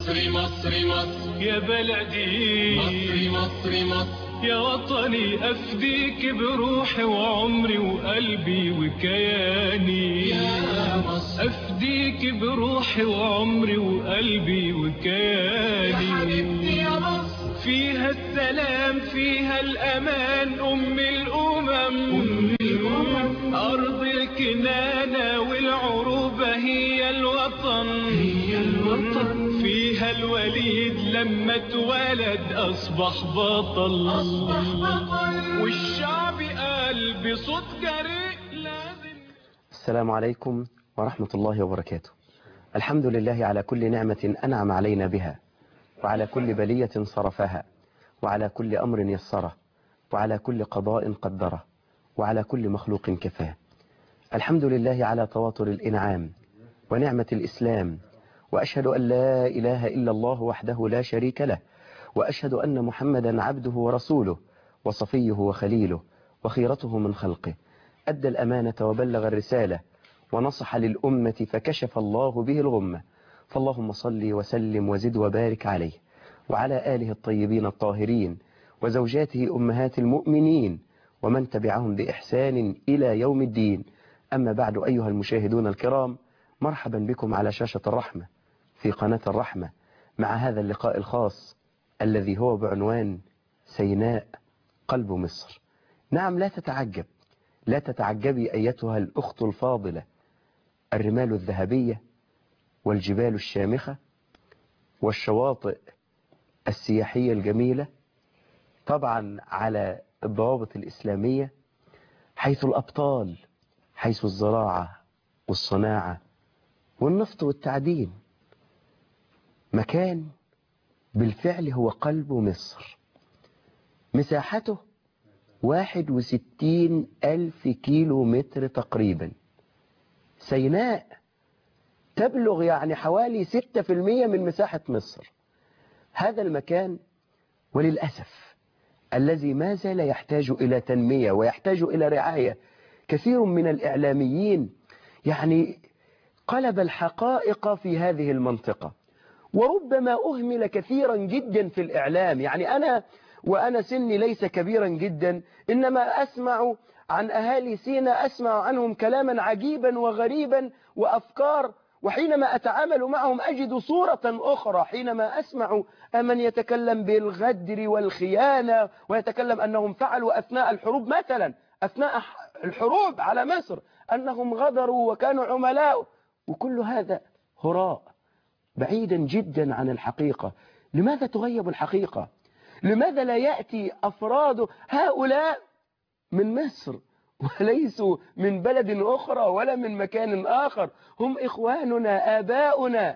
مصري مصري مصر يا بلدي مصري مصري مصر يا وطني أفديك بروحي وعمري وقلبي وكياني يا مصر أفديك بروحي وعمري وقلبي يا وكياني حبيبتي يا مصر فيها السلام فيها الأمان أم الأمم أم الأمم أرض الكنانة والعروبة هي الوطن هي الوطن فيها الوليد لما اتولد أصبح بطل أصبح بطل والشعب قال بصوت جريء لازم السلام عليكم ورحمة الله وبركاته الحمد لله على كل نعمة أنعم علينا بها وعلى كل بلية صرفها وعلى كل أمر يسره وعلى كل قضاء قدره وعلى كل مخلوق كفاه الحمد لله على تواتر الإنعام ونعمة الإسلام وأشهد أن لا إله إلا الله وحده لا شريك له وأشهد أن محمدا عبده ورسوله وصفيه وخليله وخيرته من خلقه أدى الأمانة وبلغ الرسالة ونصح للأمة فكشف الله به الغمة فاللهم صل وسلم وزد وبارك عليه وعلى آله الطيبين الطاهرين وزوجاته أمهات المؤمنين ومن تبعهم بإحسان إلى يوم الدين أما بعد أيها المشاهدون الكرام مرحبا بكم على شاشة الرحمة في قناة الرحمة مع هذا اللقاء الخاص الذي هو بعنوان سيناء قلب مصر نعم لا تتعجب لا تتعجبي أيتها الأخت الفاضلة الرمال الذهبية والجبال الشامخة والشواطئ السياحية الجميلة طبعا على الضوابط الإسلامية حيث الأبطال حيث الزراعة والصناعة والنفط والتعدين مكان بالفعل هو قلب مصر مساحته واحد وستين ألف كيلو متر تقريبا سيناء تبلغ يعني حوالي ستة في المية من مساحة مصر هذا المكان وللأسف الذي ما زال يحتاج إلى تنمية ويحتاج إلى رعاية كثير من الإعلاميين يعني قلب الحقائق في هذه المنطقة وربما أهمل كثيرا جدا في الإعلام يعني أنا وأنا سني ليس كبيرا جدا إنما أسمع عن أهالي سينا أسمع عنهم كلاما عجيبا وغريبا وأفكار وحينما أتعامل معهم أجد صورة أخرى حينما أسمع من يتكلم بالغدر والخيانة ويتكلم أنهم فعلوا أثناء الحروب مثلا أثناء الحروب على مصر أنهم غدروا وكانوا عملاء وكل هذا هراء بعيدا جدا عن الحقيقة لماذا تغيب الحقيقة لماذا لا يأتي أفراد هؤلاء من مصر وليسوا من بلد أخرى ولا من مكان آخر هم إخواننا آباؤنا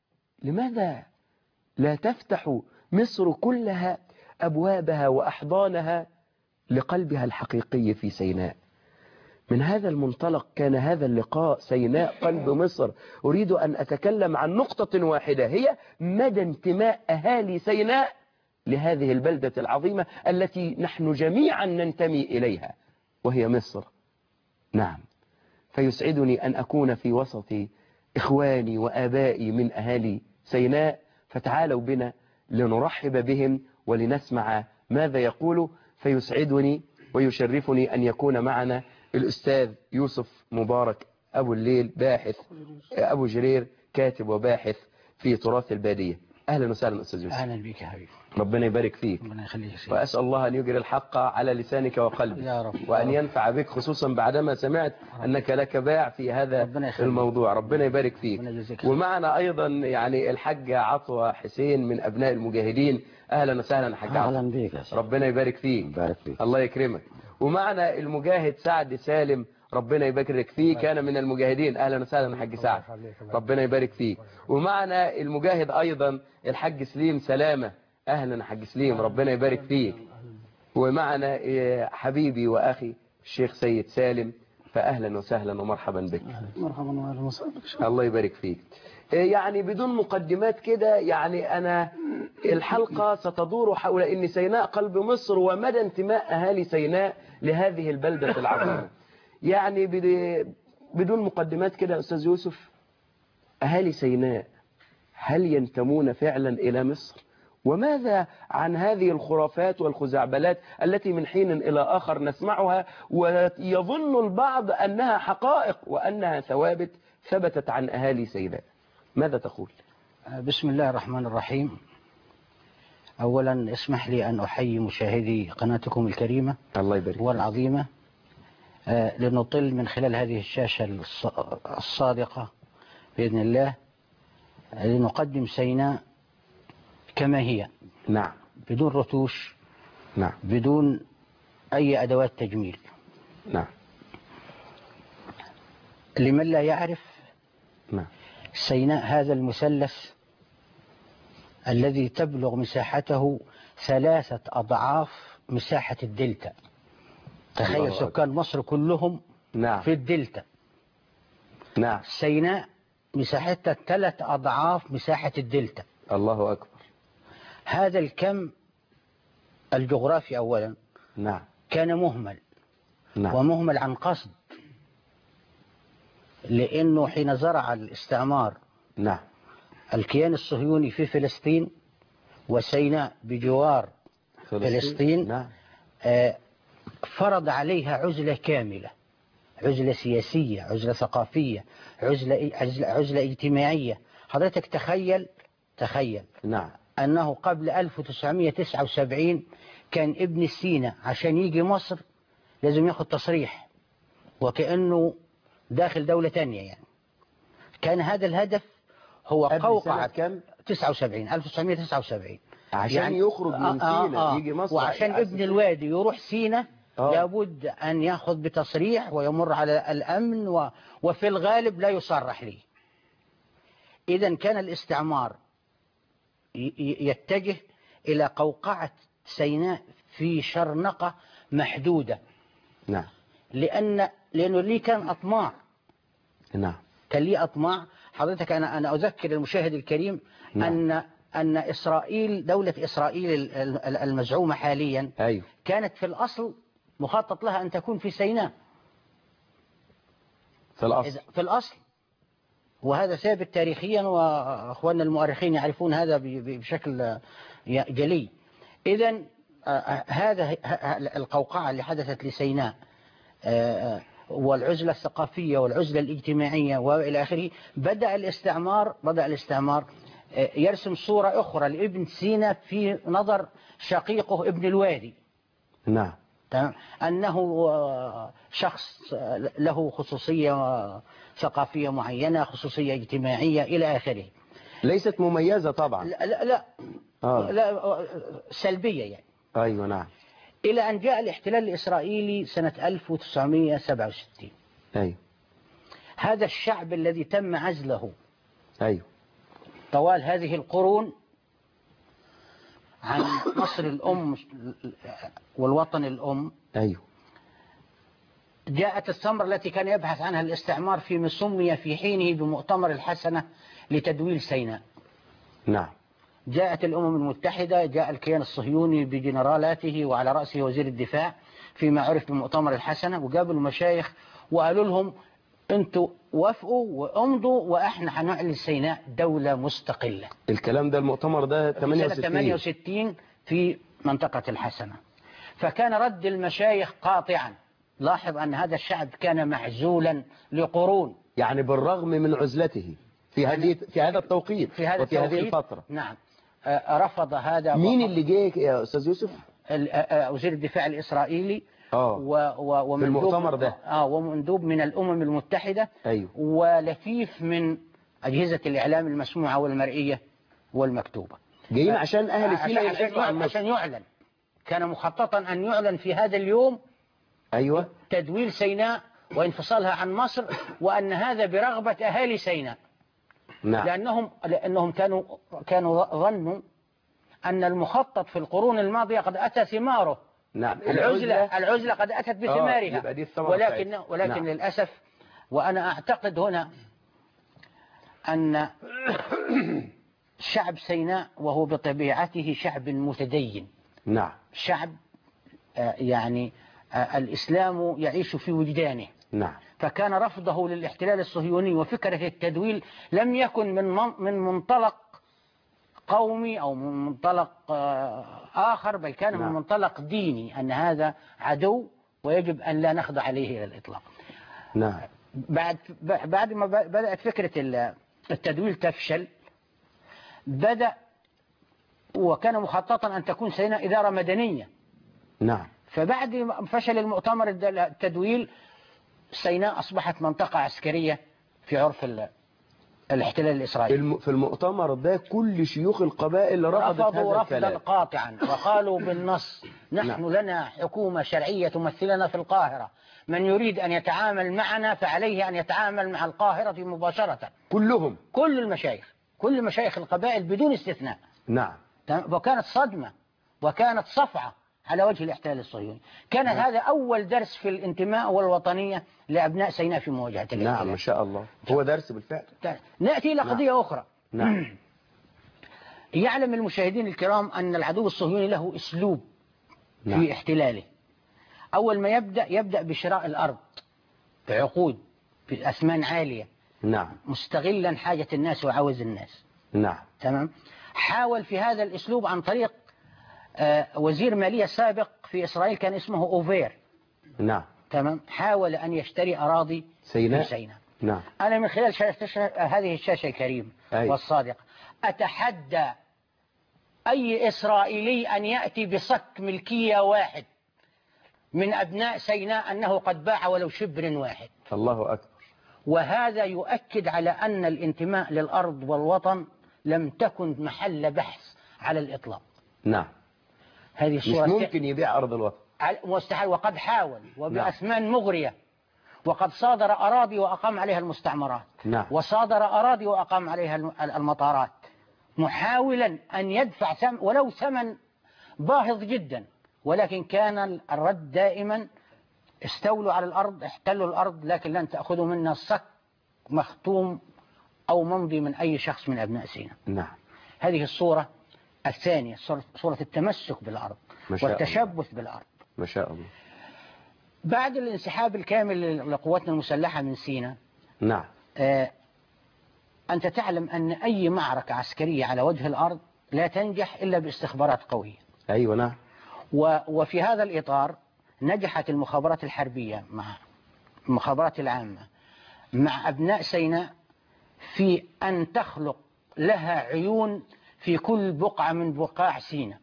لماذا لا تفتح مصر كلها أبوابها وأحضانها لقلبها الحقيقي في سيناء من هذا المنطلق كان هذا اللقاء سيناء قلب مصر أريد أن أتكلم عن نقطة واحدة هي مدى انتماء أهالي سيناء لهذه البلدة العظيمة التي نحن جميعا ننتمي إليها وهي مصر نعم فيسعدني أن أكون في وسط إخواني وآبائي من أهالي سيناء فتعالوا بنا لنرحب بهم ولنسمع ماذا يقول فيسعدني ويشرفني أن يكون معنا الأستاذ يوسف مبارك أبو الليل باحث أبو جرير كاتب وباحث في تراث البادية أهلا وسهلا أستاذ يوسف اهلا بك يا حبيبي ربنا يبارك فيك ربنا يخليك يا سيدي وأسأل الله أن يجري الحق على لسانك وقلبك يا رب وأن ينفع بك خصوصا بعدما سمعت أنك لك باع في هذا ربنا يخليك. الموضوع ربنا يبارك فيك ربنا يجزيك خير. ومعنا أيضا يعني الحاجة عطوة حسين من أبناء المجاهدين أهلا وسهلا حاج عطوة اهلا بيك يا سيدي ربنا يبارك فيك بارك فيك الله يكرمك ومعنا المجاهد سعد سالم ربنا يبارك فيه كان من المجاهدين اهلا وسهلا حاج سعد ربنا يبارك فيك ومعنا المجاهد ايضا الحاج سليم سلامه اهلا حاج سليم ربنا يبارك فيك ومعنا إيه، حبيبي واخي الشيخ سيد سالم فاهلا وسهلا ومرحبا بك مرحبا واهلا وسهلا بك الله يبارك فيك إيه يعني بدون مقدمات كده يعني أنا الحلقة ستدور حول أن سيناء قلب مصر ومدى انتماء أهالي سيناء لهذه البلدة العظيمة يعني بد- بدون مقدمات كده يا أستاذ يوسف أهالي سيناء هل ينتمون فعلا إلى مصر وماذا عن هذه الخرافات والخزعبلات التي من حين إلى آخر نسمعها ويظن البعض أنها حقائق وأنها ثوابت ثبتت عن أهالي سيناء ماذا تقول؟ بسم الله الرحمن الرحيم أولا اسمح لي أن أحيي مشاهدي قناتكم الكريمة الله يبارك فيك. والعظيمة آه، لنطل من خلال هذه الشاشة الص- الصادقة بإذن الله آه، لنقدم سيناء كما هي نعم بدون رتوش نعم بدون أي أدوات تجميل نعم لمن لا يعرف نعم سيناء هذا المثلث الذي تبلغ مساحته ثلاثة أضعاف مساحة الدلتا الله تخيل أكبر. سكان مصر كلهم نعم في الدلتا نعم سيناء مساحتها ثلاث أضعاف مساحة الدلتا الله أكبر هذا الكم الجغرافي أولا نعم كان مهمل نعم ومهمل عن قصد لأنه حين زرع الاستعمار نعم الكيان الصهيوني في فلسطين وسيناء بجوار فلسطين نعم آه، فرض عليها عزلة كاملة عزلة سياسية عزلة ثقافية عزلة, عزلة, عزلة اجتماعية حضرتك تخيل تخيل نعم أنه قبل 1979 كان ابن سينا عشان يجي مصر لازم ياخد تصريح وكأنه داخل دولة تانية يعني كان هذا الهدف هو قبل سنة قوقعة كم 79 1979 عشان يخرج من سينا يجي مصر وعشان على ابن أساس- الوادي يروح سينا آه. لابد أن يأخذ بتصريح ويمر على الأمن و... وفي الغالب لا يصرح لي إذا كان الاستعمار ي- ي- يتجه إلى قوقعة سيناء في شرنقة محدودة نعم لأن لأنه ليه كان أطماع نعم كان ليه أطماع حضرتك أنا أنا أذكر المشاهد الكريم نعم. أن أن إسرائيل دولة إسرائيل ال- ال- المزعومة حاليا أيوه كانت في الأصل مخطط لها أن تكون في سيناء في الأصل إذا- في الأصل وهذا ثابت تاريخيا وأخواننا المؤرخين يعرفون هذا ب- ب- بشكل آه، جلي إذا هذا ه- ه- القوقعة اللي حدثت لسيناء آه، آه، والعزلة الثقافية والعزلة الاجتماعية وإلى آخره بدأ الاستعمار بدأ الاستعمار آه، يرسم صورة أخرى لابن سينا في نظر شقيقه ابن الوادي نعم تمام أنه آه، شخص آه، له خصوصية آه، ثقافية معينة خصوصية اجتماعية إلى آخره ليست مميزة طبعا لا لا, لا, آه. لا آه، سلبية يعني أيوه نعم إلى أن جاء الاحتلال الإسرائيلي سنة 1967 أيوه هذا الشعب الذي تم عزله أيوه طوال هذه القرون عن مصر الأم والوطن الأم أيوه جاءت الثمرة التي كان يبحث عنها الاستعمار فيما سمي في حينه بمؤتمر الحسنة لتدويل سيناء نعم جاءت الأمم المتحدة جاء الكيان الصهيوني بجنرالاته وعلى رأسه وزير الدفاع فيما عرف بمؤتمر الحسنة وقابلوا مشايخ وقالوا لهم انتوا وافقوا وامضوا واحنا هنعلن سيناء دولة مستقلة الكلام ده المؤتمر ده في 68 سنة 68 في منطقة الحسنة فكان رد المشايخ قاطعا لاحظ أن هذا الشعب كان معزولا لقرون يعني بالرغم من عزلته في هذه في هذا التوقيت في هذا وفي هذه التوقيت الفترة نعم آه، رفض هذا مين وق- اللي جه يا أستاذ يوسف؟ ال- آه، آه، وزير الدفاع الإسرائيلي آه. و و ومندوب المؤتمر ده. اه ومندوب من الأمم المتحدة أيوه ولفيف من أجهزة الإعلام المسموعة والمرئية والمكتوبة جايين عشان أهل عشان, سيناء عشان, يحسوا عن يعلن, مصر عشان يعلن كان مخططا أن يعلن في هذا اليوم أيوه تدويل سيناء وانفصالها عن مصر وأن هذا برغبة أهالي سيناء نعم لأنهم لأنهم كانوا كانوا ظنوا أن المخطط في القرون الماضية قد أتى ثماره نعم العزلة العزلة قد أتت بثمارها يبقى دي الثمرة ولكن بتاعتها. ولكن نعم. للأسف وأنا أعتقد هنا أن شعب سيناء وهو بطبيعته شعب متدين نعم شعب آه، يعني آه، الإسلام يعيش في وجدانه نعم فكان رفضه للاحتلال الصهيوني وفكرة التدويل لم يكن من من من منطلق قومي أو من منطلق آه، آخر بل كان من نعم. منطلق ديني أن هذا عدو ويجب أن لا نخضع عليه إلى الإطلاق نعم بعد بعد ما ب- بدأت فكرة ال- التدويل تفشل بدأ وكان مخططا أن تكون سيناء إدارة مدنية نعم فبعد ما فشل المؤتمر الد- التدويل سيناء أصبحت منطقة عسكرية في عرف ال- الاحتلال الإسرائيلي الم... في المؤتمر ده كل شيوخ القبائل رفضت هذا رفضوا رفضا الكلام قاطعا وقالوا بالنص نحن نعم. لنا حكومة شرعية تمثلنا في القاهرة من يريد أن يتعامل معنا فعليه أن يتعامل مع القاهرة مباشرة كلهم كل المشايخ كل مشايخ القبائل بدون استثناء نعم تمام؟ وكانت صدمة وكانت صفعة على وجه الاحتلال الصهيوني كان هذا أول درس في الانتماء والوطنية لأبناء سيناء في مواجهة نعم الاحتلال ما شاء الله هو درس بالفعل نأتي إلى قضية أخرى نعم يعلم المشاهدين الكرام أن العدو الصهيوني له أسلوب نعم في احتلاله أول ما يبدأ يبدأ بشراء الأرض بعقود بأثمان عالية نعم مستغلا حاجة الناس وعوز الناس نعم تمام حاول في هذا الأسلوب عن طريق آه، وزير مالية سابق في إسرائيل كان اسمه أوفير نعم تمام حاول أن يشتري أراضي سيناء في سيناء نعم أنا من خلال شاشة هذه الشاشة الكريمة أي. والصادقة أتحدى أي إسرائيلي أن يأتي بصك ملكية واحد من أبناء سيناء أنه قد باع ولو شبر واحد الله أكبر وهذا يؤكد على أن الانتماء للأرض والوطن لم تكن محل بحث على الإطلاق نعم هذه مش الصورة ممكن يبيع أرض الوطن على- مستحيل وقد حاول وبأثمان مغرية وقد صادر أراضي وأقام عليها المستعمرات نعم وصادر أراضي وأقام عليها الم- المطارات محاولا أن يدفع ثم ولو ثمن باهظ جدا ولكن كان الرد دائما استولوا على الأرض احتلوا الأرض لكن لن تأخذوا منا صك مختوم أو ممضي من أي شخص من أبناء سيناء نعم هذه الصورة الثانية صورة صورة التمسك بالأرض ما شاء الله. والتشبث بالأرض ما شاء الله بعد الانسحاب الكامل لقواتنا المسلحة من سيناء نعم آه، أنت تعلم أن أي معركة عسكرية على وجه الأرض لا تنجح إلا باستخبارات قوية أيوة نعم و- وفي هذا الإطار نجحت المخابرات الحربية مع المخابرات العامة مع أبناء سيناء في أن تخلق لها عيون في كل بقعة من بقاع سيناء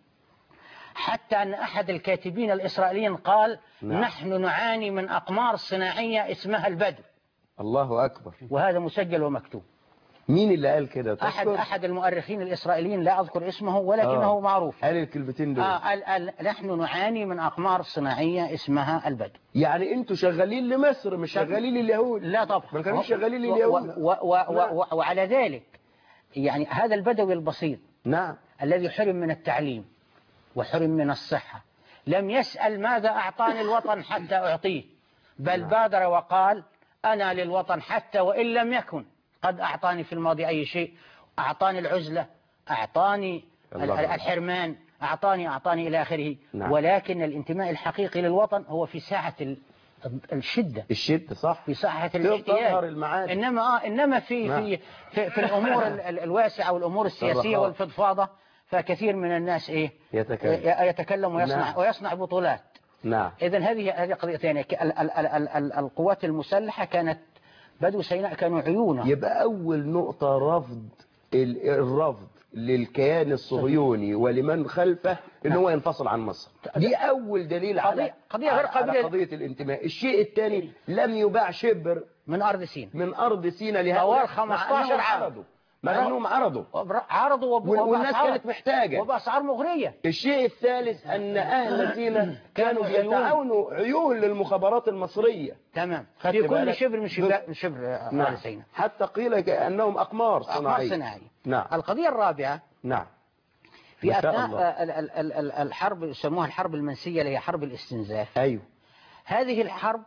حتى أن أحد الكاتبين الإسرائيليين قال نعم. نحن نعاني من أقمار صناعية اسمها البدو الله أكبر وهذا مسجل ومكتوب مين اللي قال كده أحد تذكر؟ أحد المؤرخين الإسرائيليين لا أذكر اسمه ولكنه آه. معروف قال الكلمتين دول آه قال قال نحن نعاني من أقمار صناعية اسمها البدو يعني انتوا شغالين لمصر مش شغالين لليهود لا طبعا ما كانوش شغالين و- لليهود. و- و- و- نعم. و- وعلى ذلك يعني هذا البدوي البسيط نعم الذي حرم من التعليم وحرم من الصحة لم يسأل ماذا أعطاني الوطن حتى أعطيه بل بادر وقال أنا للوطن حتى وإن لم يكن قد أعطاني في الماضي أي شيء أعطاني العزلة أعطاني الله ال- أكبر. الحرمان أعطاني أعطاني إلى آخره نعم. ولكن الانتماء الحقيقي للوطن هو في ساعة ال- الشدة الشد صح في ساحة تظهر الاحتياج المعادن. إنما آه إنما في نعم. في في, في الأمور ال- ال- الواسعة والأمور السياسية الرخاء. والفضفاضة فكثير من الناس إيه يتكلم. ي- يتكلم ويصنع نعم. ويصنع بطولات نعم إذا هذه هذه قضية ثانية ك- ال- ال- ال- ال- ال- القوات المسلحة كانت بدو سيناء كانوا عيونا يبقى أول نقطة رفض ال- الرفض للكيان الصهيوني ولمن خلفه ان هو ينفصل عن مصر دي اول دليل على قضية- قضية غير على قابلة- قضية الانتماء الشيء الثاني لم يباع شبر من أرض سيناء من ارض سيناء لهؤلاء موال مع 15 أنهم عام. عرضوا مع انهم عرضوا عرضوا وب- وال- والناس وبأسعار- كانت محتاجة وبأسعار مغرية الشيء الثالث ان اهل سيناء كانوا كانوا عيون. يتعاونوا عيون للمخابرات المصرية تمام خدت في كل بالك؟ شبر من شبر من شبر آه، نعم أرض سيناء حتى قيل كأنهم أقمار أقمار صناعية صناعية نعم القضية الرابعة نعم في ما شاء أثناء الله. آه، ال- ال- ال- ال- الحرب يسموها الحرب المنسية اللي هي حرب الاستنزاف أيوه هذه الحرب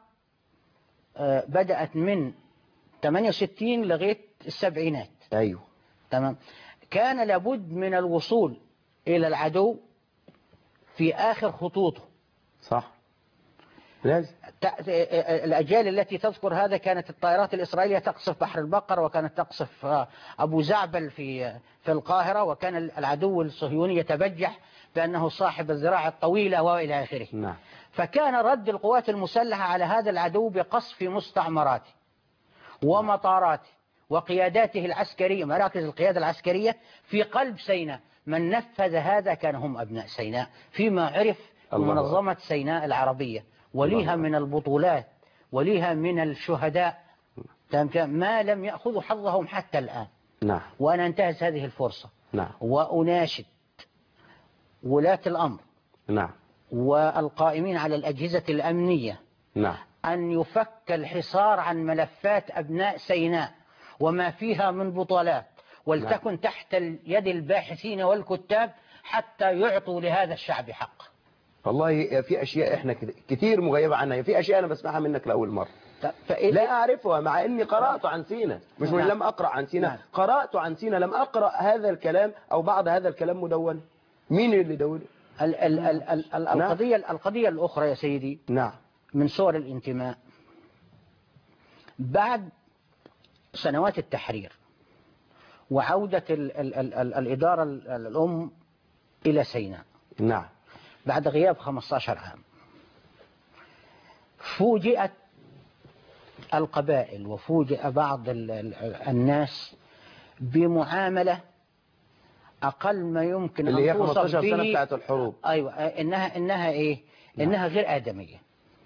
آه، بدأت من 68 لغاية السبعينات أيوه تمام كان لابد من الوصول إلى العدو في آخر خطوطه صح لازم ت- الأجيال التي تذكر هذا كانت الطائرات الإسرائيلية تقصف بحر البقر وكانت تقصف آه، أبو زعبل في في القاهرة وكان العدو الصهيوني يتبجح بأنه صاحب الذراع الطويلة وإلى آخره نعم فكان رد القوات المسلحة على هذا العدو بقصف مستعمراته ومطاراته وقياداته العسكرية مراكز القيادة العسكرية في قلب سيناء من نفذ هذا كان هم أبناء سيناء فيما عرف الله منظمة سيناء العربية وليها من البطولات وليها من الشهداء تمام كده؟ ما لم يأخذوا حظهم حتى الآن نعم وأنا انتهز هذه الفرصة نعم وأناشد ولاة الأمر نعم والقائمين على الأجهزة الأمنية نعم أن يفك الحصار عن ملفات أبناء سيناء وما فيها من بطولات ولتكن تحت يد الباحثين والكتاب حتى يعطوا لهذا الشعب حقه والله في اشياء احنا كت- كتير مغيبه عنها في اشياء انا بسمعها منك لاول مره فإذا لا أعرفها مع أني قرأت عن سينا مش من نعم. لم أقرأ عن سينا نعم. قرأت عن سينا لم أقرأ هذا الكلام أو بعض هذا الكلام مدون مين اللي دونه ال ال ال ال ال نعم. القضية القضية الأخرى يا سيدي نعم من صور الانتماء بعد سنوات التحرير وعودة ال ال ال ال الإدارة ال- ال- الأم إلى سيناء نعم بعد غياب 15 عام فوجئت القبائل وفوجئ بعض ال- ال- الناس بمعاملة أقل ما يمكن اللي هي أن توصف 15 سنة به- بتاعت الحروب أيوة إنها إنها إيه إنها غير آدمية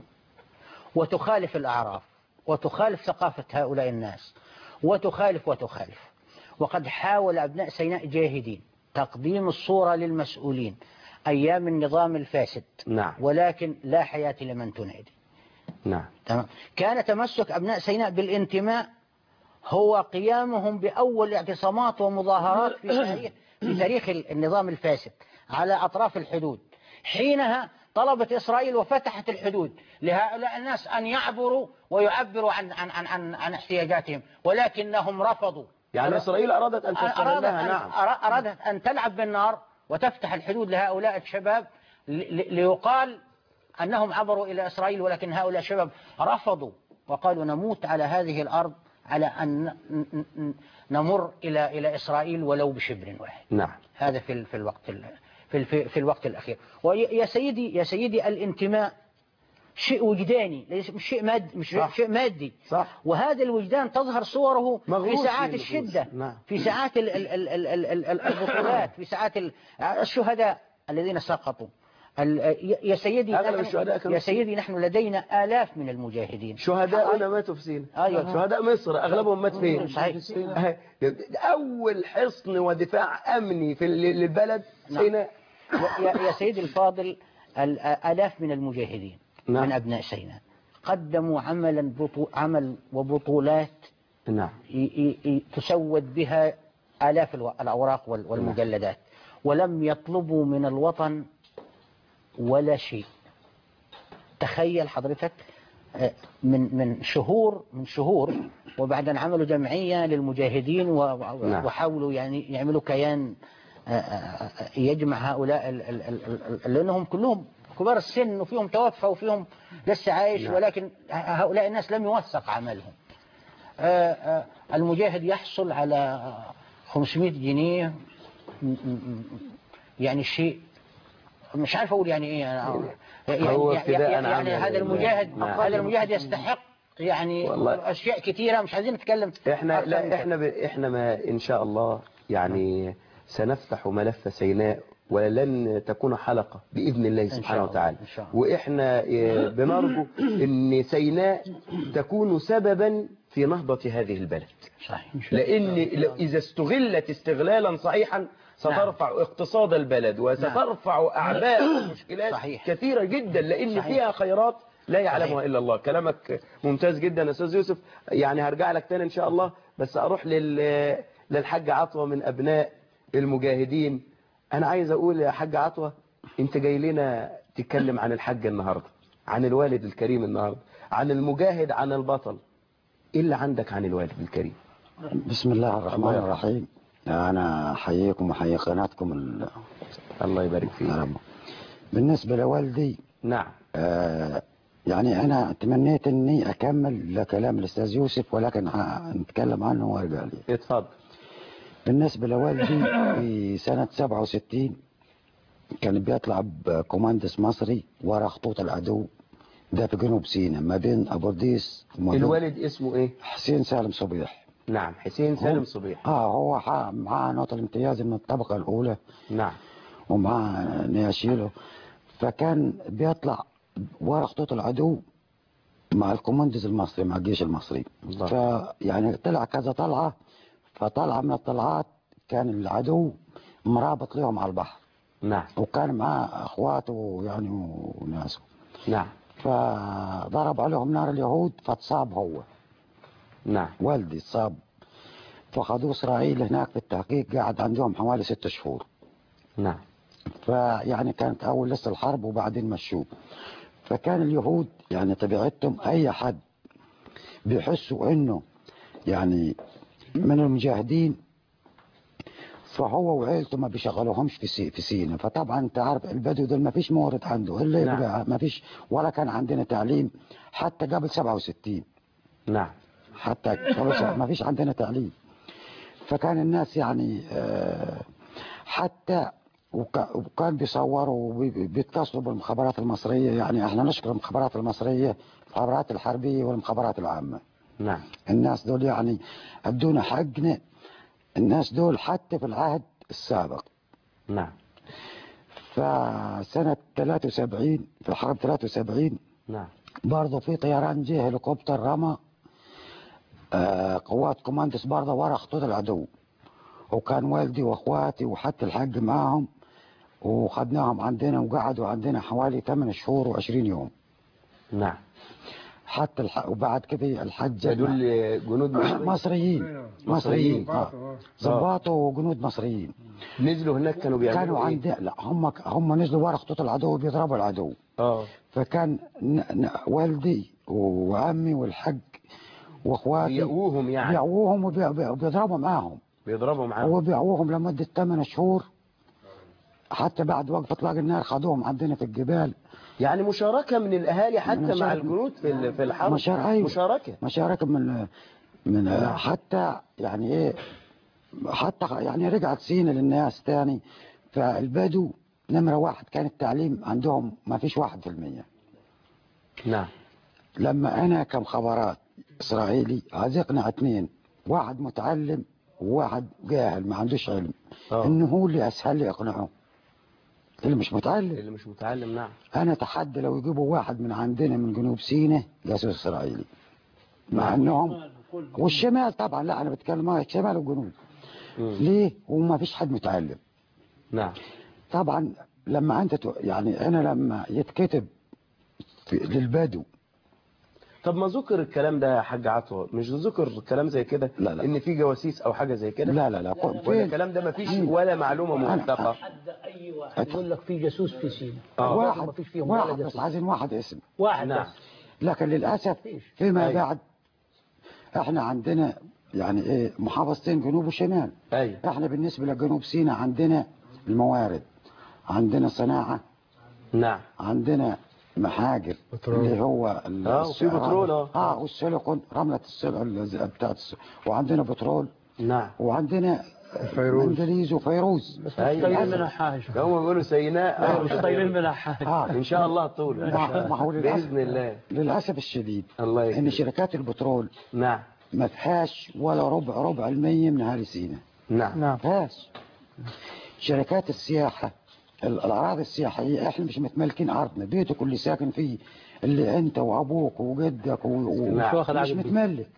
وتخالف الأعراف وتخالف ثقافة هؤلاء الناس وتخالف وتخالف وقد حاول أبناء سيناء جاهدين تقديم الصورة للمسؤولين أيام النظام الفاسد نعم ولكن لا حياة لمن تنادي نعم تمام كان تمسك أبناء سيناء بالانتماء هو قيامهم بأول اعتصامات ومظاهرات في تاريخ في تاريخ النظام الفاسد على أطراف الحدود حينها طلبت إسرائيل وفتحت الحدود لهؤلاء الناس أن يعبروا ويعبروا عن عن عن عن, عن احتياجاتهم ولكنهم رفضوا يعني إسرائيل أرادت أن أرادت تستغلها أن, نعم أرا- أرادت أن تلعب بالنار وتفتح الحدود لهؤلاء الشباب ل- ل- ليقال أنهم عبروا إلى إسرائيل ولكن هؤلاء الشباب رفضوا وقالوا نموت على هذه الأرض على أن ن- ن- ن- نمر إلى إلى إسرائيل ولو بشبر واحد نعم هذا في ال- في الوقت ال- في ال- في في الوقت الأخير ويا سيدي يا سيدي الانتماء شيء وجداني ليس مش شيء مادي مش صح. شيء مادي صح وهذا الوجدان تظهر صوره في مغروس ساعات فيه النفوس. الشدة نعم. في ساعات ال- ال- ال- ال- ال- ال- ال- البطولات في ساعات ال- الشهداء الذين سقطوا ال- يا- يا سيدي أغلب نحن- الشهداء كانوا يا في سيدي نحن لدينا آلاف من المجاهدين شهداؤنا ماتوا في سينا أيوة. شهداء مصر أغلبهم مات فين صحيح. أول حصن ودفاع أمني في ال- للبلد نعم. سيناء يا يا سيدي الفاضل ال- آلاف من المجاهدين نعم. من أبناء سيناء قدموا عملا بطو عمل وبطولات نعم ي- ي- ي- تسود بها آلاف الو- الأوراق وال- والمجلدات ولم يطلبوا من الوطن ولا شيء تخيل حضرتك آه، من من شهور من شهور وبعدين عملوا جمعية للمجاهدين و- و- نعم. وحاولوا يعني يعملوا كيان آه، آه، آه، يجمع هؤلاء ال- ال- ال- ال- لأنهم كلهم كبار السن وفيهم توفى وفيهم لسه عايش نعم. ولكن هؤلاء الناس لم يوثق عملهم آه، آه، المجاهد يحصل على 500 جنيه م- م- م- يعني شيء مش عارف اقول يعني ايه يعني يعني, هو يعني, ابتداء يعني عمل هذا المجاهد نعم. هذا المجاهد يستحق يعني والله. اشياء كثيره مش عايزين نتكلم احنا أكثر من لا كده. احنا ب... احنا ما ان شاء الله يعني سنفتح ملف سيناء ولن تكون حلقة بإذن الله سبحانه الله، وتعالى إن شاء الله. وإحنا آه، بنرجو أن سيناء تكون سببا في نهضة هذه البلد صحيح لأن لو- إذا استغلت استغلالا صحيحا سترفع اقتصاد البلد وسترفع أعباء ومشكلات صحيح. كثيرة جدا لأن صحيح. فيها خيرات لا يعلمها صحيح. إلا الله كلامك ممتاز جدا يا أستاذ يوسف يعني هرجع لك تاني إن شاء الله بس أروح لل... للحاج عطوة من أبناء المجاهدين أنا عايز أقول يا حاج عطوة أنت جاي لنا تتكلم عن الحاج النهاردة عن الوالد الكريم النهاردة عن المجاهد عن البطل إيه اللي عندك عن الوالد الكريم بسم الله الرحمن الله يرحمه. الرحيم أنا أحييكم وأحيي قناتكم ال- الله يبارك فيك يا رب بالنسبة لوالدي نعم آه، يعني أنا تمنيت إني أكمل كلام الأستاذ يوسف ولكن هنتكلم عنه وارجع لي اتفضل بالنسبة لوالدي في سنة 67 كان بيطلع بكوماندس مصري ورا خطوط العدو ده في جنوب سيناء ما بين أبورديس وما بين الوالد اسمه ايه حسين سالم صبيح نعم حسين سالم صبيح اه هو ح- معاه نقطة الامتياز من الطبقة الأولى نعم ومعاه نياشيلو فكان بيطلع ورا خطوط العدو مع الكوماندز المصري مع الجيش المصري الله. فيعني طلع كذا طلعة فطلع من الطلعات كان العدو مرابط لهم على البحر نعم وكان معاه اخواته يعني وناسه نعم فضرب عليهم نار اليهود فاتصاب هو نعم والدي اتصاب فخدوه اسرائيل هناك في التحقيق قعد عندهم حوالي ست شهور نعم فيعني كانت اول لسه الحرب وبعدين مشوه فكان اليهود يعني طبيعتهم اي حد بيحسوا انه يعني من المجاهدين فهو وعيلته ما بيشغلوهمش في سي في سينا فطبعا انت عارف البدو دول ما فيش مورد عنده الا نعم. يبقى ما فيش ولا كان عندنا تعليم حتى قبل 67 نعم حتى قبل سبعة- ما فيش عندنا تعليم فكان الناس يعني آه، حتى وك- وكان بيصوروا وبيتصلوا بالمخابرات المصرية يعني احنا نشكر المخابرات المصرية المخابرات الحربية والمخابرات العامة نعم الناس دول يعني ادونا حقنا الناس دول حتى في العهد السابق نعم فسنة 73 في الحرب 73 نعم برضه في طيران جه هليكوبتر رمى آه قوات كوماندس برضه ورا خطوط العدو وكان والدي واخواتي وحتى الحاج معاهم وخدناهم عندنا وقعدوا عندنا حوالي 8 شهور و20 يوم نعم حتى الح... وبعد كده الحج دول جنود مصريين مصريين مصريين آه. ضباط وجنود مصريين نزلوا هناك كانوا بيعملوا كانوا ايه؟ عند لا هم هم نزلوا ورا خطوط العدو بيضربوا العدو اه فكان ن... ن... والدي وعمي والحج واخواتي بيقوهم يعني بيعوهم وبي- وبيضربوا معاهم بيضربوا معاهم هو بيعوهم لمدة 8 شهور حتى بعد وقف اطلاق النار خدوهم عندنا في الجبال يعني مشاركة من الأهالي حتى مع مشاركة. الجنود في ال- في الحرب مشار- أيوة. مشاركة مشاركة من من حتى يعني ايه حتى يعني رجعت سينا للناس تاني فالبدو نمرة واحد كان التعليم عندهم ما فيش واحد في المية نعم لما انا كمخابرات اسرائيلي عايز اقنع اتنين واحد متعلم وواحد جاهل ما عندوش علم آه. انه هو اللي اسهل لي اقنعه اللي مش متعلم اللي مش متعلم نعم انا اتحدى لو يجيبوا واحد من عندنا من جنوب سيناء جاسوس اسرائيلي مع نعم. انهم والشمال طبعا لا انا بتكلم عن الشمال والجنوب مم. ليه وما فيش حد متعلم نعم طبعا لما انت تو- يعني انا لما يتكتب في للبدو طب ما ذكر الكلام ده يا حاج عطوة مش ذكر كلام زي كده لا، لا. ان في جواسيس او حاجة زي كده لا لا لا ولا فين الكلام ده ما فيش ولا معلومة موثقة حد اي واحد يقول لك في جاسوس في سينا آه. واحد ما فيش فيهم ولا واحد بس جاسوس عايزين واحد اسم واحد نعم. بس لكن للاسف فيش. فيما أيوة. بعد احنا عندنا يعني ايه محافظتين جنوب وشمال ايوه احنا بالنسبة لجنوب سيناء عندنا الموارد عندنا صناعة نعم عندنا محاجر اللي هو ال- آه، وفي بترول، آه. اه والسيليكون رملة السيليكون بتاعت الس- وعندنا بترول نعم وعندنا فيروز انجليز وفيروز بس أيوة. مش طايلين منها حاجه هم بيقولوا سيناء آه، مش طايلين منها حاجه اه ان شاء الله طول ما ما هو للأسف باذن الله للاسف الشديد الله ان يكرمك شركات البترول نعم ما فيهاش ولا ربع ربع المية من اهالي سيناء نعم ما فيهاش شركات السياحة ال- الأراضي السياحية إحنا مش متملكين أرضنا بيتك اللي ساكن فيه اللي أنت وأبوك وجدك و... و... نعم. مش واخد مش عقد بيه. متملك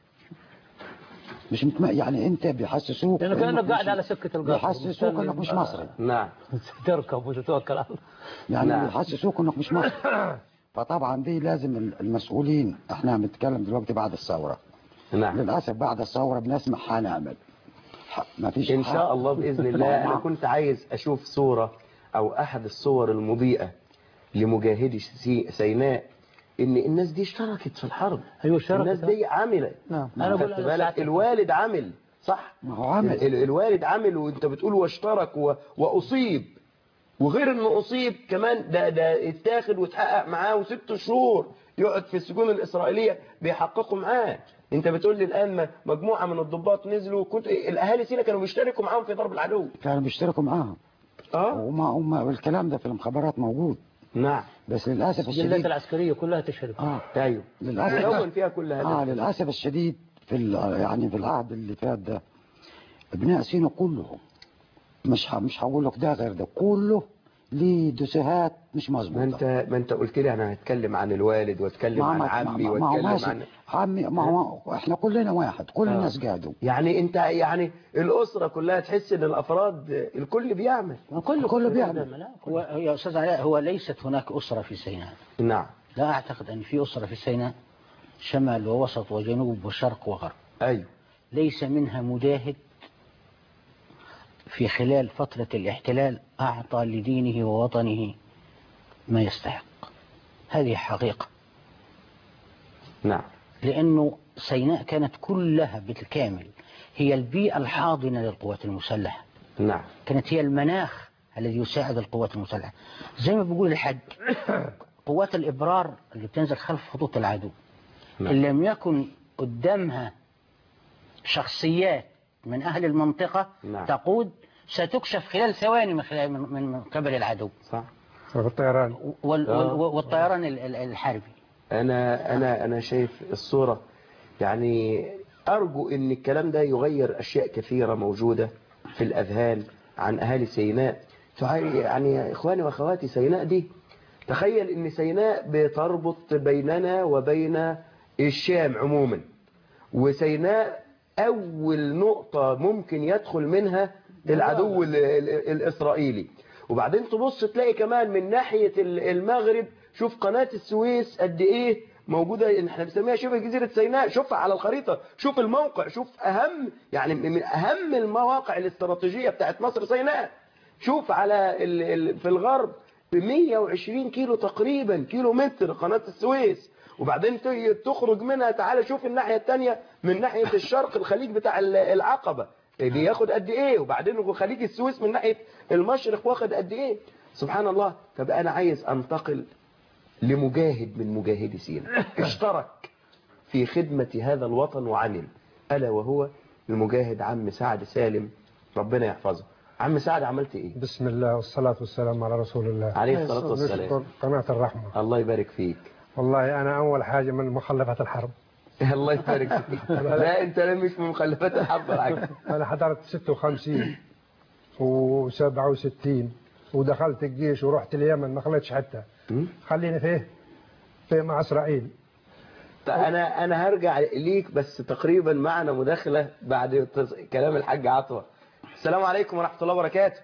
مش متملك يعني أنت بيحسسوك لانه إنك كانك مش- قاعد على سكه القطر بيحسسوك إنك مش مصري نعم تركب وتتوكل على الله يعني نعم. بيحسسوك إنك مش مصري فطبعا دي لازم ال- المسؤولين إحنا بنتكلم دلوقتي بعد الثورة نعم للأسف بعد الثورة بنسمع هنعمل ح- ما فيش ان شاء الله باذن الله انا كنت عايز اشوف صورة او احد الصور المضيئة لمجاهدي سي- سيناء ان الناس دي اشتركت في الحرب ايوه اشتركت. الناس دي عملت نعم. أنا بقول خدت أنا بالك ساعتها- الوالد عمل صح ما هو عمل ال- ال- الوالد عمل وانت بتقول واشترك و... واصيب وغير انه اصيب كمان ده ده اتاخد واتحقق معاه وست شهور يقعد في السجون الاسرائيليه بيحققوا معاه انت بتقول لي الان م- مجموعه من الضباط نزلوا كنت الاهالي سينا كانوا بيشتركوا معاهم في ضرب العدو كانوا بيشتركوا معاهم اه وما وما الكلام ده في المخابرات موجود نعم بس للاسف الجلات الشديد العسكرية كلها تشهد اه ايوه للاسف يلون فيها كل هذا اه للاسف الشديد في ال- يعني في العهد اللي فات ده ابناء سينا كلهم مش ه- مش هقول لك ده غير ده كله ليه دوسيهات مش ما مظبوطه انت ما انت قلت لي انا هتكلم عن الوالد واتكلم ما- عن ما- عمي ما- ما هو واتكلم ماشي عن عمي ما هو احنا كلنا واحد كل آه. الناس قاعدوا يعني انت يعني الاسره كلها تحس ان الافراد الكل بيعمل كله كله بيعمل. هو يا أستاذ علاء هو ليست هناك أسرة في سيناء نعم لا أعتقد أن في أسرة في سيناء شمال ووسط وجنوب وشرق وغرب ايوه ليس منها مجاهد في خلال فترة الاحتلال أعطى لدينه ووطنه ما يستحق هذه حقيقة نعم لأنه سيناء كانت كلها بالكامل هي البيئة الحاضنة للقوات المسلحة نعم كانت هي المناخ الذي يساعد القوات المسلحة زي ما بيقول الحج قوات الإبرار اللي بتنزل خلف خطوط العدو نعم. إن لم يكن قدامها شخصيات من أهل المنطقة نعم. تقود ستكشف خلال ثواني من, خلال من, من من قبل العدو صح الطيران وال آه. وال والطيران ال- ال- الحربي انا انا انا شايف الصوره يعني ارجو ان الكلام ده يغير اشياء كثيره موجوده في الاذهان عن اهالي سيناء تعالي- يعني يا اخواني واخواتي سيناء دي تخيل ان سيناء بتربط بيننا وبين الشام عموما وسيناء اول نقطه ممكن يدخل منها العدو ال- ال- الاسرائيلي وبعدين تبص تلاقي كمان من ناحيه ال- المغرب شوف قناه السويس قد ايه موجوده احنا بنسميها شبه جزيره سيناء شوفها على الخريطه شوف الموقع شوف اهم يعني من اهم المواقع الاستراتيجيه بتاعت مصر سيناء شوف على ال ال في الغرب ب 120 كيلو تقريبا كيلو متر قناه السويس وبعدين ت- تخرج منها تعالى شوف الناحيه الثانيه من ناحيه الشرق الخليج بتاع ال- العقبه بياخد قد ايه وبعدين خليج السويس من ناحيه المشرق واخد قد ايه سبحان الله طب انا عايز انتقل لمجاهد من مجاهدي سينا اشترك في خدمة هذا الوطن وعمل ألا وهو المجاهد عم سعد سالم ربنا يحفظه عم سعد عملت ايه بسم الله والصلاة والسلام على رسول الله عليه الصلاة والسلام نشكر قناة الرحمة الله يبارك فيك والله أنا أول حاجة من مخلفات الحرب الله يبارك فيك لا انت لا مش من مخلفات الحرب العكس أنا حضرت 56 و67 ودخلت الجيش ورحت اليمن ما خليتش حتى م? خليني فيه في مع إسرائيل طيب انا انا هرجع ليك بس تقريبا معنا مداخله بعد تص- كلام الحاج عطوه السلام عليكم ورحمه الله وبركاته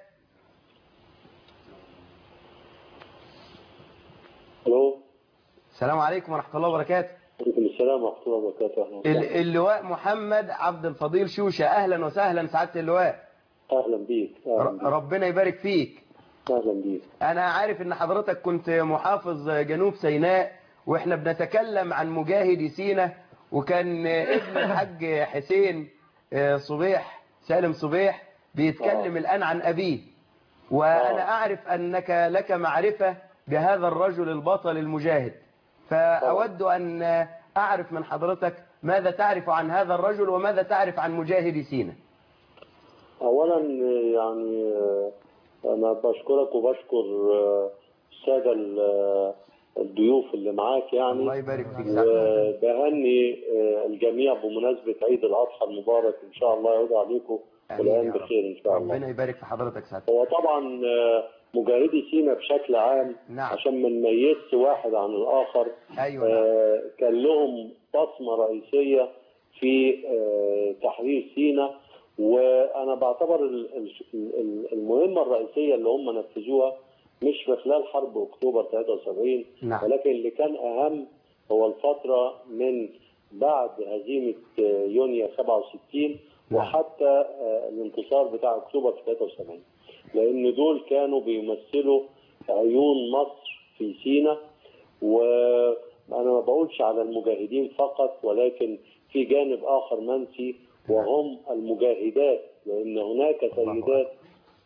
الو السلام عليكم ورحمه الله وبركاته وعليكم السلام ورحمه الله وبركاته اهلا ال- وسهلا اللواء محمد عبد الفضيل شوشه اهلا وسهلا سعاده اللواء اهلا بيك اهلا ر- بيك ربنا يبارك فيك اهلا بيك انا عارف ان حضرتك كنت محافظ جنوب سيناء واحنا بنتكلم عن مجاهدي سينا وكان ابن الحاج حسين آه، صبيح سالم صبيح بيتكلم آه. الان عن ابيه وانا آه. اعرف انك لك معرفة بهذا الرجل البطل المجاهد فاود ان اعرف من حضرتك ماذا تعرف عن هذا الرجل وماذا تعرف عن مجاهدي سينا اولا يعني آه، انا بشكرك وبشكر آه، الساده ال- آه، الضيوف اللي معاك يعني الله يبارك فيك سعادتك. وبهني آه، الجميع بمناسبه عيد الاضحى المبارك ان شاء الله يعود عليكم آمين يا والان رب. بخير ان شاء الله ربنا يبارك في حضرتك سعادتك هو طبعا آه، مجاهدي سينا بشكل عام نعم. عشان ما نميزش واحد عن الاخر ايوه نعم. آه، كان لهم بصمة رئيسية في آه، تحرير سينا وأنا بعتبر ال- ال- ال- المهمة الرئيسية اللي هم نفذوها مش في خلال حرب أكتوبر 73 نعم. ولكن اللي كان أهم هو الفترة من بعد هزيمة آه، يونيو 67 نعم. وحتى آه، الانتصار بتاع أكتوبر 73 لأن دول كانوا بيمثلوا عيون مصر في سينا وانا ما بقولش على المجاهدين فقط ولكن في جانب اخر منسي وهم المجاهدات لان هناك سيدات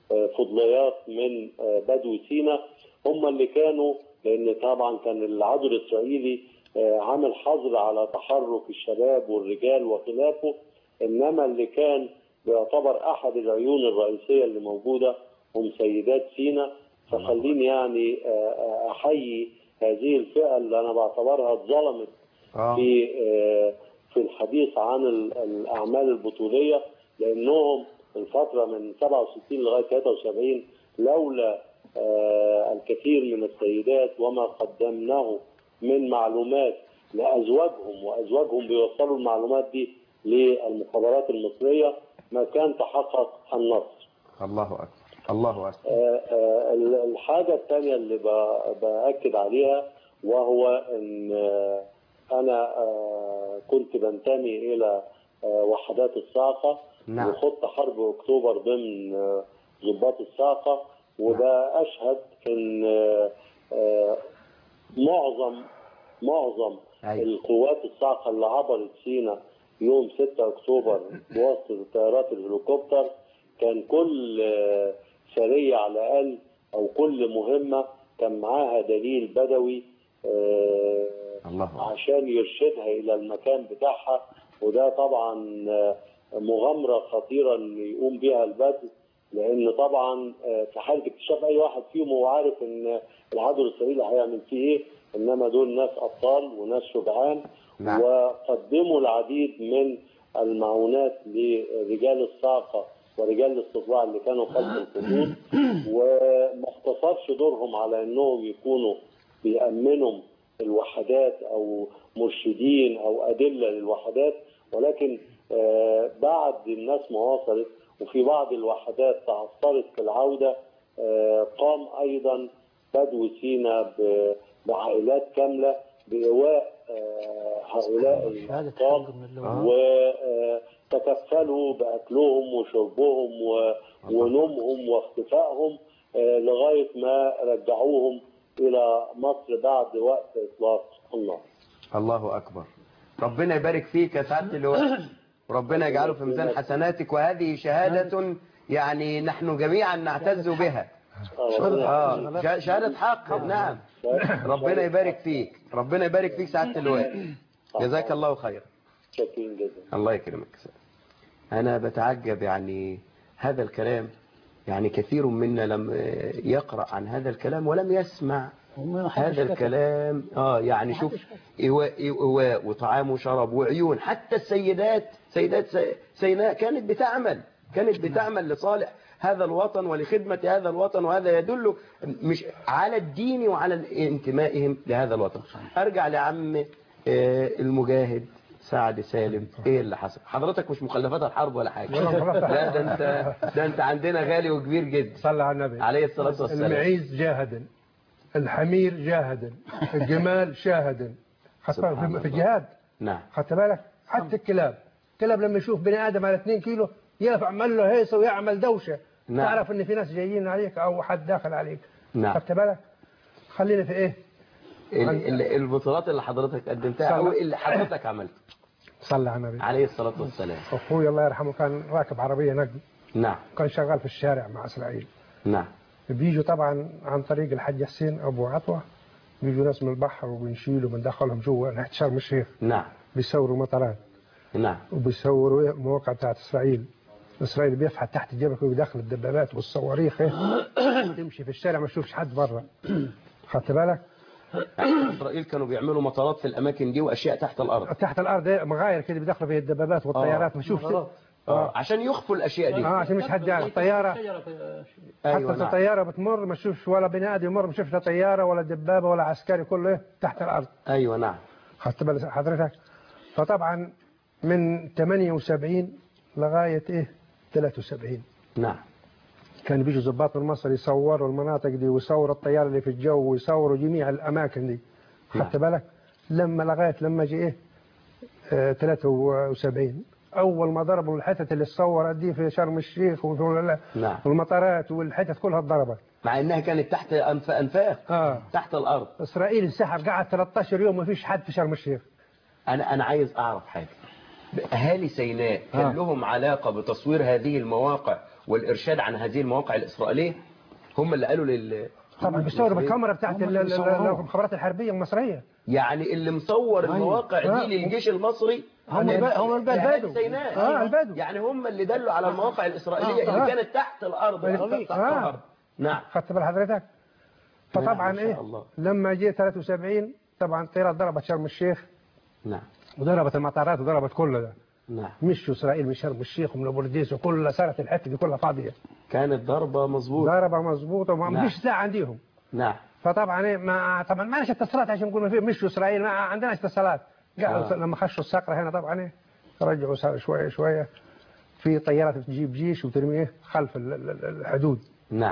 آه، فضليات من آه، بدو سيناء هم اللي كانوا لان طبعا كان العدو الاسرائيلي آه، عامل حظر على تحرك الشباب والرجال وخلافه انما اللي كان بيعتبر احد العيون الرئيسيه اللي موجوده هم سيدات سيناء فخليني يعني آه، آه، احيي هذه الفئه اللي انا بعتبرها اتظلمت آه. في آه، في الحديث عن ال- الاعمال البطوليه لانهم الفتره من 67 لغايه 73 لولا آه، الكثير من السيدات وما قدمناه من معلومات لازواجهم وازواجهم بيوصلوا المعلومات دي للمخابرات المصريه ما كان تحقق النصر. الله أكبر الله أكبر آه، آه، الحاجة الثانية اللي ب- بأكد عليها وهو أن آه، أنا آه، كنت بنتمي إلى آه، وحدات الصاعقة نعم. وخضت حرب أكتوبر ضمن آه، ضباط الصاعقة وده أشهد أن آه، آه، معظم معظم أيوة. القوات الصاعقة اللي عبرت سينا يوم 6 أكتوبر بواسطة طيارات الهليكوبتر كان كل آه، سرية على الأقل أو كل مهمة كان معاها دليل بدوي آه، الله أكبر عشان يرشدها إلى المكان بتاعها وده طبعا آه، مغامرة خطيرة إن يقوم بها البدو لأن طبعا آه، في حالة اكتشاف أي واحد فيهم هو عارف إن العدو الإسرائيلي هيعمل فيه إيه إنما دول ناس أبطال وناس شجعان نعم. وقدموا العديد من المعونات لرجال الصاعقة ورجال الاستطلاع اللي كانوا خلف الخطوط وما اقتصرش دورهم على انهم يكونوا بيأمنوا الوحدات او مرشدين او ادله للوحدات ولكن آه، بعد الناس ما وصلت وفي بعض الوحدات تعثرت في العوده آه، قام ايضا بدو سينا ب- بعائلات كامله بايواء آه، هؤلاء شهادة الأطفال حق من الله وتكفلوا باكلهم وشربهم و- ونومهم واختفائهم آه، لغايه ما رجعوهم الى مصر بعد وقت اطلاق النار. الله أكبر ربنا يبارك فيك يا سعادة اللواء وربنا يجعله في ميزان حسناتك وهذه شهادة يعني نحن جميعا نعتز بها آه ش- شهادة حق نعم ربنا يبارك فيك ربنا يبارك فيك سعادة اللواء جزاك الله خير شاكرين جدا. الله يكرمك أنا بتعجب يعني هذا الكلام يعني كثير منا لم يقرأ عن هذا الكلام ولم يسمع وما حدش هذا كتب. الكلام اه يعني شوف إيواء إيواء وطعام وشراب وعيون حتى السيدات سيدات سي- سيناء كانت بتعمل كانت بتعمل لصالح هذا الوطن ولخدمة هذا الوطن وهذا يدل مش على الدين وعلى انتمائهم لهذا الوطن ارجع لعم آه، المجاهد سعد سالم ايه اللي حصل حضرتك مش مخلفات الحرب ولا حاجة لا ده انت ده انت عندنا غالي وكبير جدا صلى على النبي عليه الصلاة والسلام المعيز جاهدا الحمير جاهدا الجمال شاهدا حتى سبحان في- في الله. الجهاد نعم خدت بالك حتى الكلاب الكلاب لما يشوف بني ادم على 2 كيلو يعمل له هيصه ويعمل دوشه نعم. تعرف ان في ناس جايين عليك او حد داخل عليك نعم. خدت بالك خلينا في ايه ال- ال- البطولات اللي حضرتك قدمتها او صلى- اللي حضرتك عملتها صلى على النبي عليه الصلاة والسلام اخوي الله يرحمه كان راكب عربيه نقل نعم كان شغال في الشارع مع اسرائيل نعم بيجوا طبعا عن طريق الحاج حسين ابو عطوه بيجوا ناس من البحر وبنشيلوا بندخلهم جوا ناحيه شرم الشيخ نعم بيصوروا مطارات نعم وبيصوروا إيه مواقع بتاعت اسرائيل اسرائيل بيفحت تحت الجبل ويدخل الدبابات والصواريخ إيه؟ تمشي في الشارع ما تشوفش حد بره خدت بالك يعني اسرائيل كانوا بيعملوا مطارات في الاماكن دي واشياء تحت الارض تحت الارض إيه؟ مغاير كده بيدخلوا فيها الدبابات والطيارات ما تشوفش آه. عشان يخفوا الاشياء دي اه عشان مش حد يعرف الطياره ايوه حتى نعم الطياره بتمر ما تشوفش ولا بني ادم يمر ما تشوفش لا طياره ولا دبابه ولا عسكري كله إيه؟ تحت الارض ايوه نعم خدت بال حضرتك فطبعا من 78 لغايه ايه 73 نعم كان بيجوا ضباط من مصر يصوروا المناطق دي ويصوروا الطيار اللي في الجو ويصوروا جميع الاماكن دي خدت بالك لما لغايه لما جه ايه آه 73 اول ما ضربوا الحتت اللي اتصورت دي في شرم الشيخ وفي نعم المطارات والحتت كلها اتضربت مع انها كانت تحت أنف... انفاق اه تحت الارض اسرائيل انسحب قعد 13 يوم ما فيش حد في شرم الشيخ انا انا عايز اعرف حاجه اهالي سيناء كان آه. لهم علاقه بتصوير هذه المواقع والارشاد عن هذه المواقع الاسرائيليه هم اللي قالوا لل طبعا بيستوردوا بالكاميرا بتاعت هم ال- اللي ال- بيصوروها. المخابرات الحربيه المصريه يعني اللي مصور أيوة. المواقع آه. دي للجيش المصري هم الب- هم الب- أهالي البدو. سيناء آه، البدو. يعني هم اللي دلوا على المواقع الاسرائيليه آه. اللي كانت تحت الارض آه. يعني تحت آه. الارض نعم خدت بال حضرتك فطبعا نعم، ما شاء ايه الله. لما جه 73 طبعا الطيارات ضربت شرم الشيخ نعم وضربت المطارات وضربت كل ده نعم مشوا اسرائيل من شرم الشيخ ومن ابو رديس وكل صارت الحته دي كلها فاضيه كانت ضربه مظبوطه ضربه مظبوطه وما نعم. فيش ساعه عندهم نعم فطبعا ايه ما طبعا ما عندناش اتصالات عشان نقول ما في مشوا اسرائيل ما عندناش اتصالات قالوا آه. لما خشوا الصقر هنا طبعا ايه رجعوا صار شويه شويه في طيارات تجيب جيش وترميه خلف ال- ال- ال- الحدود نعم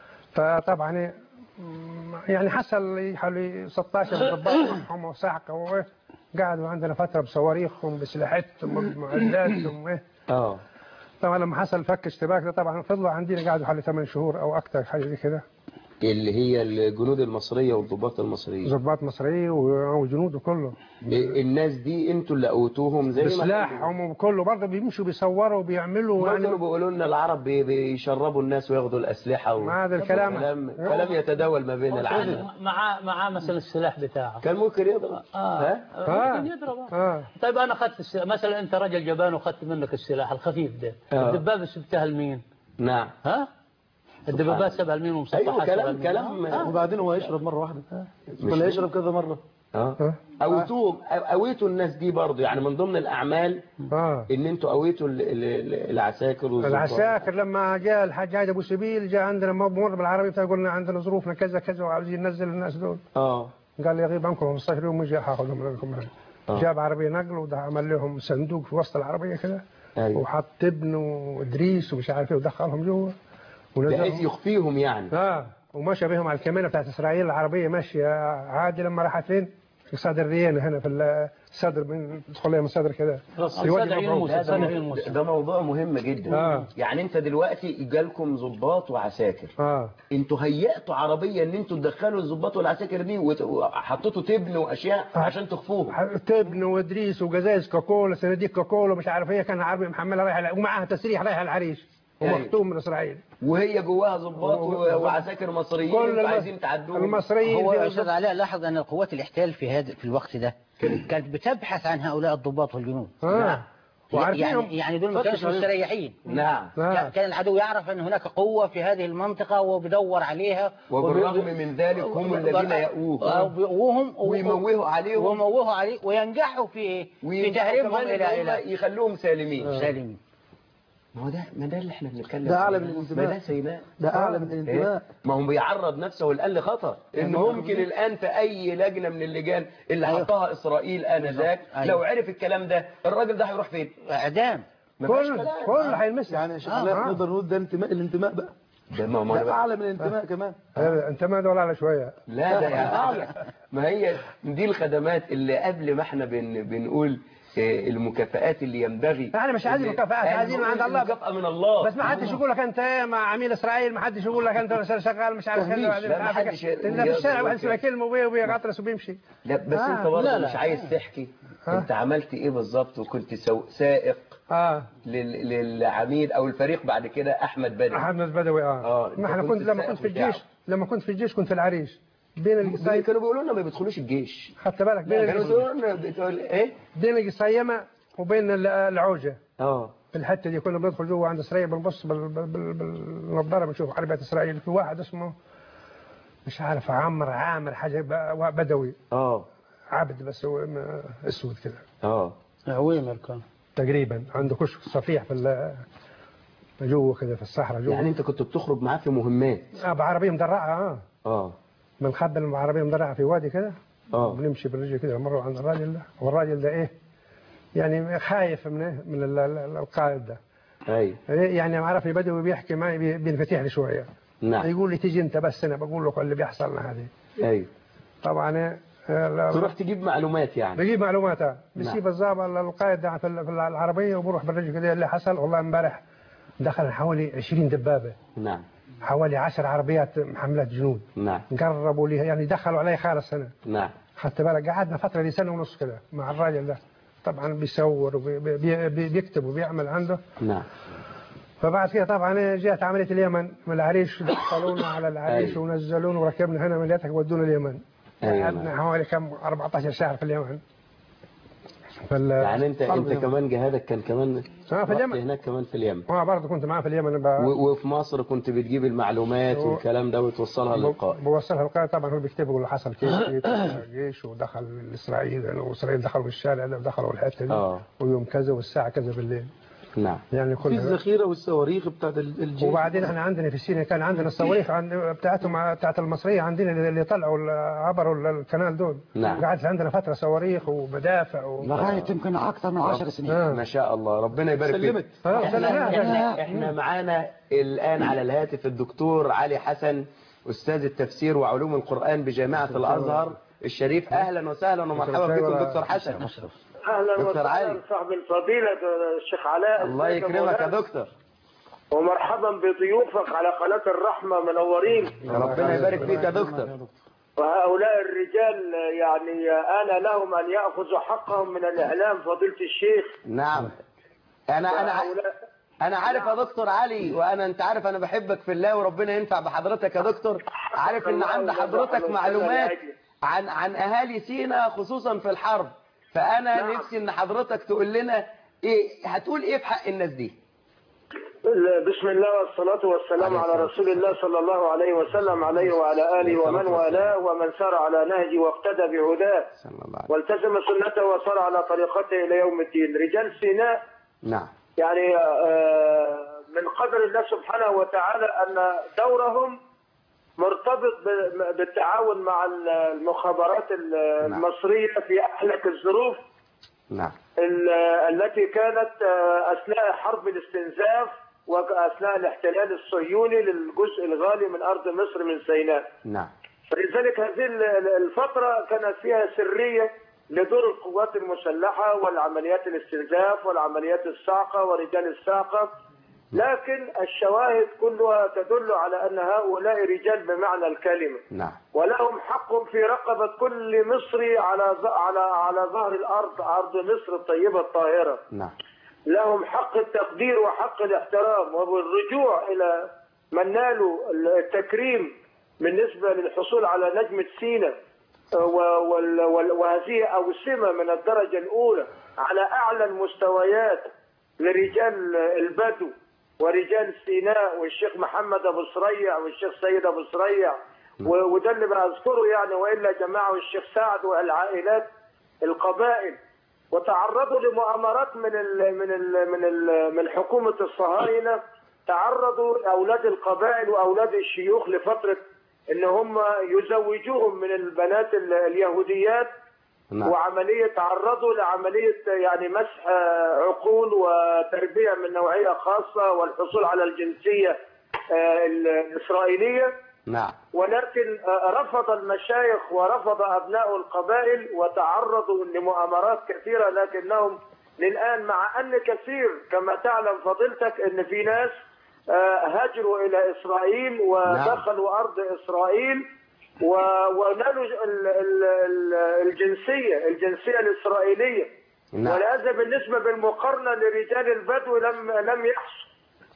فطبعا إيه، مم، يعني حصل حوالي 16 ضباط معهم وساعة وايه قعدوا عندنا فترة بصواريخهم بسلاحتهم بمعداتهم ايه اه طبعا لما حصل فك اشتباك ده طبعا فضلوا عندنا قعدوا حوالي 8 شهور او اكثر حاجه زي كده اللي هي الجنود المصريه والضباط المصريين ضباط مصريه و- وجنود وكله إيه، الناس دي انتوا اللي قوتوهم زي ما بسلاحهم وكله برضه بيمشوا بيصوروا وبيعملوا ما كانوا يعني بيقولوا لنا العرب بي- بيشربوا الناس وياخدوا الاسلحه و... ما هذا الكلام كلام كلام يتداول ما بين العالم مع مع مثلا السلاح بتاعه كان ممكن يضرب اه ها؟ آه. ممكن يضرب آه. اه طيب انا اخذت السلاح مثلا انت رجل جبان واخذت منك السلاح الخفيف ده آه. الدبابه سبتها لمين؟ نعم ها؟ الدبابات سبها لمين ومسطحات ايوه سبها كلام لمين؟ كلام آه. وبعدين هو يشرب مرة واحدة مش ولا يشرب كذا مرة اه قويتوهم قويتوا الناس دي برضه يعني من ضمن الاعمال اه ان انتوا قويتوا ال- ال- ال- العساكر والضباط. العساكر لما جاء الحجاج ابو سبيل جاء عندنا مر بالعربي فقلنا عندنا ظروفنا كذا كذا وعاوزين ننزل الناس دول اه قال لي يغيب عنكم 15 يوم ويجي هاخذهم لكم آه. جاب عربيه نقل وعمل لهم صندوق في وسط العربيه كده ايوه وحط ابن وادريس ومش عارف ايه ودخلهم جوه بحيث ونزلهم يخفيهم يعني اه ومشى بهم على الكمينه بتاعت اسرائيل العربيه ماشيه عادي لما راحت فين؟ في صدر ريانا هنا في الصدر من تدخل لها من الصدر كده في وجه صدع عين مبروك. موسى ده, صدع عين ده, موسى ده موضوع مهم جدا آه. يعني انت دلوقتي جالكم ضباط وعساكر اه انتوا هيأتوا عربيه ان انتوا تدخلوا الضباط والعساكر دي وت- وحطيتوا تبن واشياء آه. عشان تخفوهم تبن وادريس وجزايز كوكولا صناديق كوكولا مش عارف ايه كان عربي محمله رايحه ومعاها تسريح رايحه العريش أيوة. ومختوم من اسرائيل وهي جواها ضباط و- و- وعساكر مصريين كل انتوا الم- عايزين تعدوهم المصريين هو في- استاذ علاء لاحظ ان قوات الاحتلال في هذا في الوقت ده كانت بتبحث عن هؤلاء الضباط والجنود اه وعارفينهم يعني يعني دول ما كانوش مستريحين نعم آه. كان العدو يعرف ان هناك قوه في هذه المنطقه وبيدور عليها وبالرغم من ذلك هم الذين يأووه وهم ويموهوا عليهم وموهوا عليه وينجحوا في ايه؟ في وينجحوا تهريبهم كمان الى إن هم الى يخلوهم سالمين سالمين ما هو ده ما ده اللي احنا بنتكلم ده فيه. أعلى من ما الانتماء. ده سيناء ده أعلى من إيه؟ الانتماء ما هو بيعرض نفسه الآن لخطر إن ممكن الآن في أي لجنة من اللجان اللي أيوه. حطها إسرائيل آنذاك أيوه. لو عرف الكلام ده الراجل ده هيروح فين؟ اعدام ما فيهاش كل كلام. كل هيلمسها يعني يا شيخ علاء آه. نقدر نقول ده انتماء الانتماء بقى ده ما ما ده أنا بقى- أعلى من الانتماء كمان انت ما دول على شويه لا ده يعني ما هي دي الخدمات اللي قبل ما احنا بن بنقول آه، المكافآت اللي ينبغي احنا مش عايزين اللي- مكافآت، احنا عايزين من عند بنقول الله. المكافأة من الله بس ما حدش يقول لك انت إيه مع عميل اسرائيل ما حدش يقول لك انت شغال مش عارف تهميش. كذا لا، ما حدش لا في يقدر الشارع يقول واحد يسمع كده. كلمه وبيه وبيه غطرس وبيمشي لا بس آه. انت برضه لا، لا. مش عايز تحكي آه. انت عملت ايه بالظبط وكنت سو... سائق اه لل... للعميد او الفريق بعد كده احمد بدر احمد بدوي اه, آه، ما احنا أنت كنت كنت لما السائق كنت في بتاعه. الجيش لما كنت في الجيش كنت في العريش بين القصيم كانوا بيقولوا لنا ما بيدخلوش الجيش خدت بالك بين كانوا القص- بيقولوا لنا بتقول ايه بين القصيمه وبين ال- العوجه اه في الحته دي كنا بندخل جوه عند اسرائيل بنبص بال- بال- بال- بالنظاره بنشوف عربيه اسرائيل في واحد اسمه مش عارف عمر عامر حاجه ب- بدوي اه عبد بس هو م- اسود كده اه عويمر كان تقريبا عنده كشك صفيح في ال- جوه كده في الصحراء جوه يعني انت كنت بتخرج معاه في مهمات آه بعربيه مدرعه اه اه بنخبل بعربيه مدرعه في وادي كده اه بنمشي بالرجل كده مره عند الراجل ده والراجل ده ايه يعني خايف من إيه؟ من ال- ال- القائد ده ايوه إيه يعني عرف بدوي بيحكي معي بي- بينفتح لي شويه نعم يقول لي تيجي انت بس انا بقول لك اللي بيحصل لنا هذه ايوه طبعا إيه، لا- تروح تجيب معلومات يعني بجيب معلومات نعم. بسيب الضابط القائد ده في ال- في العربيه وبروح بالرجل كده اللي حصل والله امبارح دخل حوالي 20 دبابه نعم حوالي 10 عربيات محملات جنود نعم قربوا لي يعني دخلوا علي خالص هنا نعم خدت بالك قعدنا فتره دي سنه ونص كده مع الراجل ده طبعا بيصور وبيكتب وبيعمل عنده نعم فبعد كده طبعا جاءت عمليه اليمن من العريش دخلونا على العريش أيوة. ونزلونا وركبنا هنا من ليتك ودونا اليمن أيوة. قعدنا حوالي كم 14 شهر في اليمن فال... يعني انت طلب انت اليمن. كمان جهادك كان كمان اه في رحت اليمن هناك كمان في اليمن اه برضه كنت معاه في اليمن ب... و- وفي مصر كنت بتجيب المعلومات و- والكلام ده وتوصلها للقائد بوصلها القائد طبعا هو بيكتب يقول حصل كيف كيف جيش ودخل اسرائيل واسرائيل دخلوا الشارع ده ودخلوا الحته دي اه ويوم كذا والساعه كذا بالليل نعم يعني في كل الذخيره والصواريخ بتاعت ال- الجيش وبعدين احنا عندنا في سيناء كان عندنا الصواريخ عند بتاعتهم بتاعت المصريه عندنا اللي طلعوا ال- عبروا القناه دول نعم. قعدت عندنا فتره صواريخ ومدافع و... لغاية يمكن أكثر من عشر سنين آه. ما شاء الله ربنا يبارك فيك سلمت اه احنا, سلامات. احنا, احنا معانا الآن على الهاتف الدكتور علي حسن أستاذ التفسير وعلوم القرآن بجامعة الأزهر الشريف أهلا وسهلا ومرحبا بكم دكتور حسن اهلا دكتور وسهلا علي. صاحب الفضيله الشيخ علاء الله ازيك يا يكرمك يا مولانا؟ دكتور ومرحبا بضيوفك على قناه الرحمه منورين ربنا يبارك فيك يا دكتور وهؤلاء الرجال يعني آن لهم أن يأخذوا حقهم من الإعلام فضيلة الشيخ نعم أنا أنا ع- وهؤلاء- أنا عارف يا دكتور علي وأنا أنت عارف أنا بحبك في الله وربنا ينفع بحضرتك يا دكتور عارف إن عند حضرتك معلومات عن عن أهالي سينا خصوصا في الحرب فأنا نعم. نفسي إن حضرتك تقول لنا إيه هتقول إيه في حق الناس دي بسم الله والصلاة والسلام عليه على الصلاة رسول الله صلى الله عليه وسلم عليه وعلى آله ومن والاه ومن سار على نهجه واقتدى بعداه صلى الله عليه والتزم سنته وصار على طريقته إلى يوم الدين رجال سيناء نعم يعني آه، من قدر الله سبحانه وتعالى أن دورهم مرتبط ب- بالتعاون مع المخابرات المصرية في أحلك الظروف نعم ال- التي كانت آه، أثناء حرب الاستنزاف وأثناء الاحتلال الصهيوني للجزء الغالي من أرض مصر من سيناء نعم فلذلك هذه ال- الفترة كانت فيها سرية لدور القوات المسلحة والعمليات الاستنزاف والعمليات الصاعقة ورجال الصاعقة لكن الشواهد كلها تدل على أن هؤلاء رجال بمعنى الكلمة نعم ولهم حق في رقبة كل مصري على ظ- على على ظهر الأرض أرض مصر الطيبة الطاهرة نعم لهم حق التقدير وحق الاحترام وبالرجوع إلى من نالوا التكريم بالنسبة للحصول على نجمة سينا و- وال- وال- وهذه أوسمة من الدرجة الأولى على أعلى المستويات لرجال البدو ورجال سيناء والشيخ محمد أبو سريع والشيخ سيد أبو سريع و- وده اللي بذكره يعني وإلا جماعة والشيخ سعد والعائلات القبائل وتعرضوا لمؤامرات من ال من ال من ال من حكومه الصهاينه تعرضوا اولاد القبائل واولاد الشيوخ لفتره ان هم يزوجوهم من البنات ال- اليهوديات نعم وعمليه تعرضوا لعمليه يعني مسح عقول وتربيه من نوعيه خاصه والحصول على الجنسيه آه، الاسرائيليه نعم ولكن رفض المشايخ ورفض أبناء القبائل وتعرضوا لمؤامرات كثيرة لكنهم للآن مع أن كثير كما تعلم فضيلتك أن في ناس آه، هاجروا إلى إسرائيل ودخلوا أرض إسرائيل و- ونالوا ال- ال- ال- الجنسية الجنسية الإسرائيلية نعم ولهذا بالنسبة بالمقارنة لرجال البدو لم لم يحصل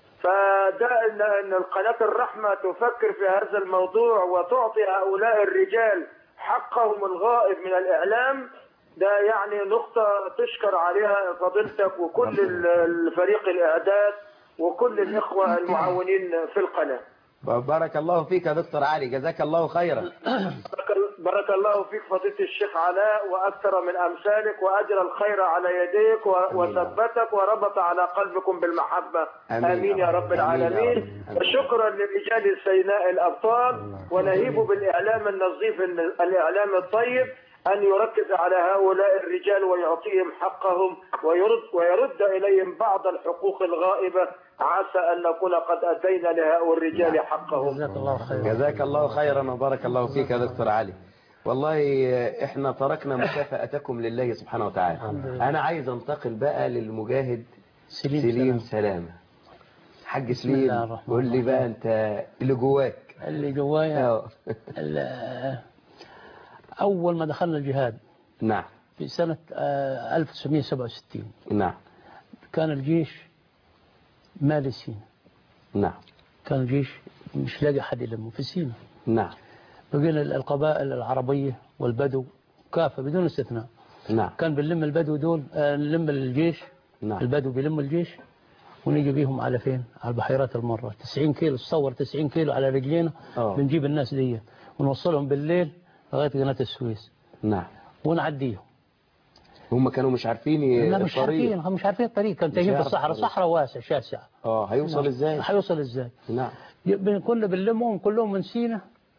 فده ان ان القناه الرحمه تفكر في هذا الموضوع وتعطي هؤلاء الرجال حقهم الغائب من الاعلام ده يعني نقطه تشكر عليها فضيلتك وكل ال- الفريق الاعداد وكل الاخوه المعاونين في القناه. بارك الله فيك يا دكتور علي جزاك الله خيرا بارك- بارك الله فيك فضيله الشيخ علاء واكثر من امثالك واجرى الخير على يديك و- وثبتك وربط على قلبكم بالمحبه آمين. امين يا رب آمين يا العالمين رب. وشكرا لرجال سيناء الابطال ونهيب بالاعلام النظيف الاعلام الطيب ان يركز على هؤلاء الرجال ويعطيهم حقهم ويرد ويرد اليهم بعض الحقوق الغائبه عسى ان نكون قد اتينا لهؤلاء الرجال حقهم جزاك الله خيرا جزاك الله خيرا وبارك الله فيك يا دكتور علي والله احنا تركنا مكافأتكم لله سبحانه وتعالى انا عايز انتقل بقى للمجاهد سليم, سليم سلام. سلامة حاج بسم الله سليم الرحمن قول لي الرحيم. بقى انت اللي جواك اللي جوايا اه ال- أول ما دخلنا الجهاد نعم في سنة آه، 1967 نعم كان الجيش مالي سينا نعم كان الجيش مش لاقي حد يلمه في سينا نعم بقينا القبائل العربية والبدو كافة بدون استثناء نعم كان بنلم البدو دول آه، نلم الجيش نعم البدو بيلم الجيش ونيجي بيهم على فين على بحيرات المرة 90 كيلو تصور 90 كيلو على رجلينا آه. بنجيب الناس دي ونوصلهم بالليل لغاية قناة السويس نعم ونعديهم هم كانوا مش عارفين ي- لا مش الطريق. عارفين هم مش عارفين الطريق كان مش تايهين في عارف الصحراء الطريق. صحراء واسع شاسع اه هيوصل نعم. ازاي هيوصل ازاي نعم ي- كنا بنلمهم كلهم من سينا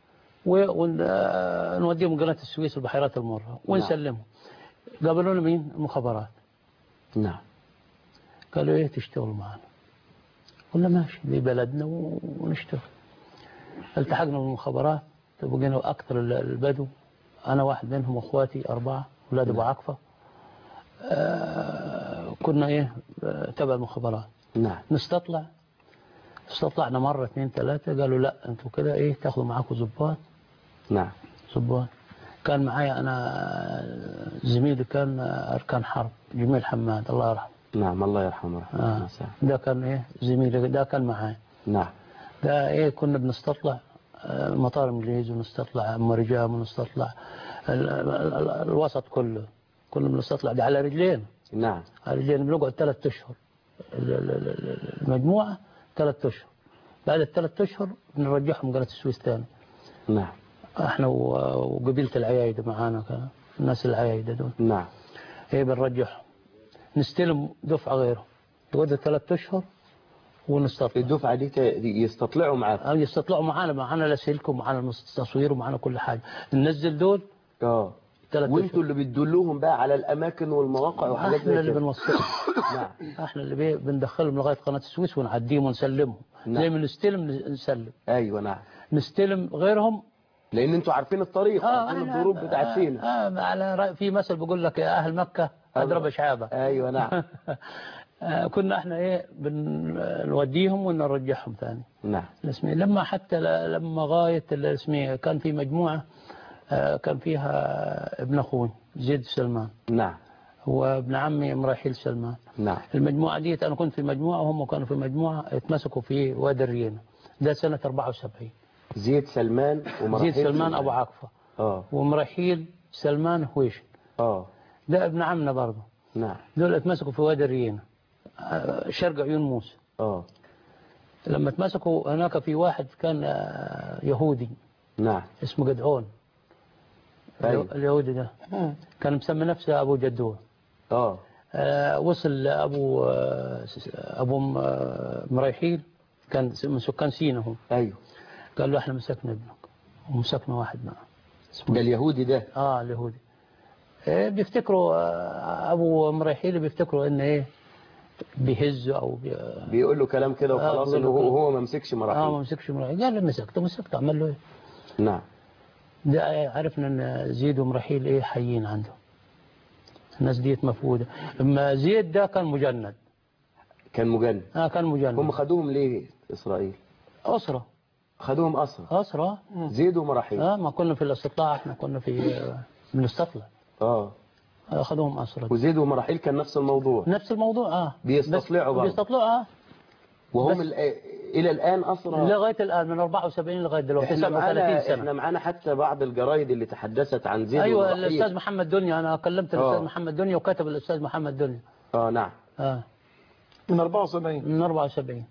ونوديهم قناة السويس البحيرات المرة ونسلمهم قابلونا مين المخابرات نعم قالوا ايه تشتغلوا معنا قلنا ماشي دي بلدنا و- ونشتغل التحقنا بالمخابرات بقينا اكثر ال- البدو انا واحد منهم واخواتي اربعه اولاد ابو عقفه آه كنا ايه آه، تبع المخابرات نعم نستطلع استطلعنا مره اثنين ثلاثه قالوا لا انتوا كده ايه تاخذوا معاكم ضباط نعم ضباط كان معايا انا زميلي كان اركان حرب جميل حماد الله يرحمه نعم الله يرحمه رحمه آه. الله واسعة. ده كان ايه زميلي ده كان معاي نعم ده ايه كنا بنستطلع آه، مطار انجليزي ونستطلع مرجان ونستطلع ال- ال- ال- الوسط كله كنا بنستطلع ده على رجلين نعم على رجلين بنقعد ثلاث اشهر ال- ال- ال- ال- المجموعه ثلاث اشهر بعد الثلاث اشهر بنرجعهم قناه السويس ثاني نعم احنا و- وقبيله العيايده معانا كان الناس العيايده دول نعم ايه بنرجعهم نستلم دفعه غيرهم يقعدوا ثلاث اشهر ونستطلع الدفعة دي ت- يستطلعوا معاكم أو يستطلعوا معانا معانا لاسلكي ومعانا التصوير ومعانا كل حاجة ننزل دول اه ثلاث وانتوا اللي بتدلوهم بقى على الاماكن والمواقع وحاجات احنا زي اللي كده بنوصلهم نعم احنا اللي بي- بندخلهم لغاية قناة السويس ونعديهم ونسلمهم نعم. زي ما نستلم نسلم ايوه نعم نستلم غيرهم لان انتوا عارفين الطريق عارفين أنا- الظروف بتاعت سينا آه آه على رأي في مثل بيقول لك يا اهل مكة اضرب شعابة ايوه نعم آه، كنا احنا ايه بنوديهم ونرجعهم ثاني نعم الاسمية لما حتى ل- لما غاية الاسمية كان في مجموعة آه، كان فيها ابن أخوي زيد سلمان نعم هو ابن عمي مرحيل سلمان نعم المجموعة دي أنا كنت في مجموعة وهم كانوا في مجموعة اتمسكوا في وادي الرينا ده سنة 74 زيد سلمان ومراحل زيد سلمان أبو عاقفة اه ومرحيل سلمان هويش اه ده ابن عمنا برضه نعم دول اتمسكوا في وادي الرينا آه، شرق عيون موسى اه لما اتمسكوا هناك في واحد كان آه، يهودي نعم اسمه جدعون أيوة. اليهودي ده كان مسمي نفسه أبو جدون اه آه، وصل أبو آه، أبو م- آه، مريحيل كان من سكان سينا هو ايوه قال له احنا مسكنا ابنك ومسكنا واحد معه ده اليهودي ده اه اليهودي إيه بيفتكروا آه، ابو مريحيل بيفتكروا ان ايه بيهزوا او بي... بيقول له كلام كده آه، وخلاص بيقول انه له هو كده. هو ما مسكش اه ما مراحل مسكش مريحيل قال له مسكته مسكته عمل له ايه نعم ده إيه، عرفنا ان زيد ومرحيل ايه حيين عنده الناس ديت مفقوده اما زيد ده كان مجند كان مجند اه كان مجند هم خدوهم ليه اسرائيل اسره خدوهم اسرى اسره زيد ومراحيل اه ما كنا في الاستطلاع احنا كنا في آه، بنستطلع اه اخذوهم اسره وزيد ومراحيل كان نفس الموضوع نفس الموضوع اه بيستطلعوا بس- برضه. بيستطلعوا اه وهم بس- ال- الى الان اسرى لغايه الان من 74 لغايه دلوقتي احنا 37 معانا سنه احنا معانا حتى بعض الجرايد اللي تحدثت عن زيد ايوه ومراحيل. الاستاذ محمد دنيا انا كلمت الاستاذ آه. محمد دنيا وكتب الاستاذ محمد دنيا اه نعم اه من 74 من 74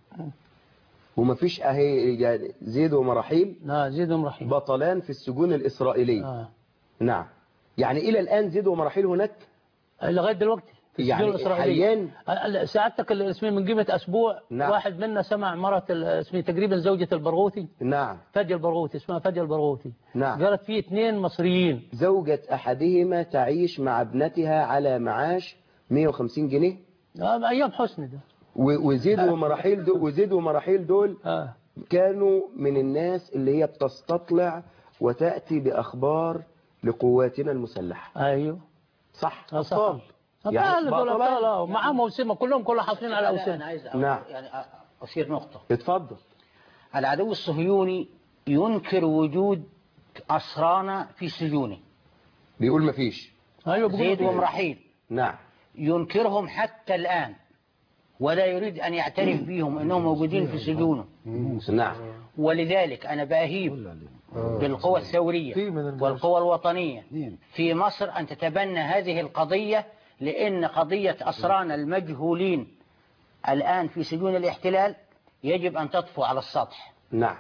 ومفيش اهي يعني زيد ومراحيل اه زيدهم رحيم بطلان في السجون الاسرائيليه اه نعم يعني الى الان زيد ومراحيل هناك لغايه دلوقتي في السجون يعني الاسرائيليه حاليا آه، سعادتك اللي اسمه من قيمه اسبوع نعم. واحد منا سمع مرة ال- اسمه تقريبا زوجة البرغوثي نعم فادية البرغوثي اسمها فادية البرغوثي نعم قالت في اثنين مصريين زوجة أحدهما تعيش مع ابنتها على معاش 150 جنيه آه ايام حسني ده و- وزيد ومراحيل دول وزيد ومراحيل دول اه كانوا من الناس اللي هي بتستطلع وتأتي بأخبار لقواتنا المسلحة ايوه صح آه، صح. أبطال يعني يعني دول بطلان. ابطال آه، معاهم موسمة كلهم كلهم حاصلين على انا اوسمة عايز أ- نعم. يعني أ- اثير نقطه اتفضل العدو الصهيوني ينكر وجود اسرانا في سجونه بيقول مفيش أيوة بقول زيد كده. ومرحيل نعم ينكرهم حتى الآن ولا يريد أن يعترف بهم أنهم موجودين في سجونه نعم ولذلك أنا بأهيب بالقوى الثورية في من الجيش. والقوى الوطنية اثنين في مصر أن تتبنى هذه القضية لأن قضية أسرانا المجهولين الآن في سجون الاحتلال يجب أن تطفو على السطح نعم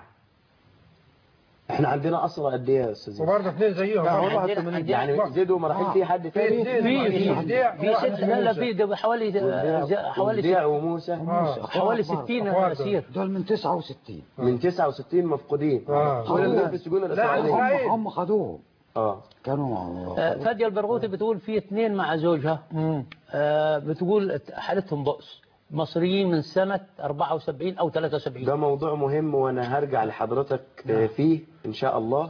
احنا عندنا اسرى قد ايه يا استاذ زيد؟ وبرضه اثنين زيهم لا، برضه. والله عندنا- حتى من- عندنا- يعني زيد ومراحل في حد في ثاني اثنين في- في وديع في وواحد ست لا لا موسى. في ده حوالي حوالي وديع وموسى آه. حوالي 60 أخوات. أسير دول من 69 من 69 مفقودين آه. كل في السجون لا، الاسرائيليه إسرائيل. هم هم خدوهم اه كانوا آه، فادية البرغوثي بتقول في اثنين مع زوجها آه، بتقول حالتهم بؤس مصريين من سنة 74 أو 73 ده موضوع مهم وانا هرجع لحضرتك آه، فيه ان شاء الله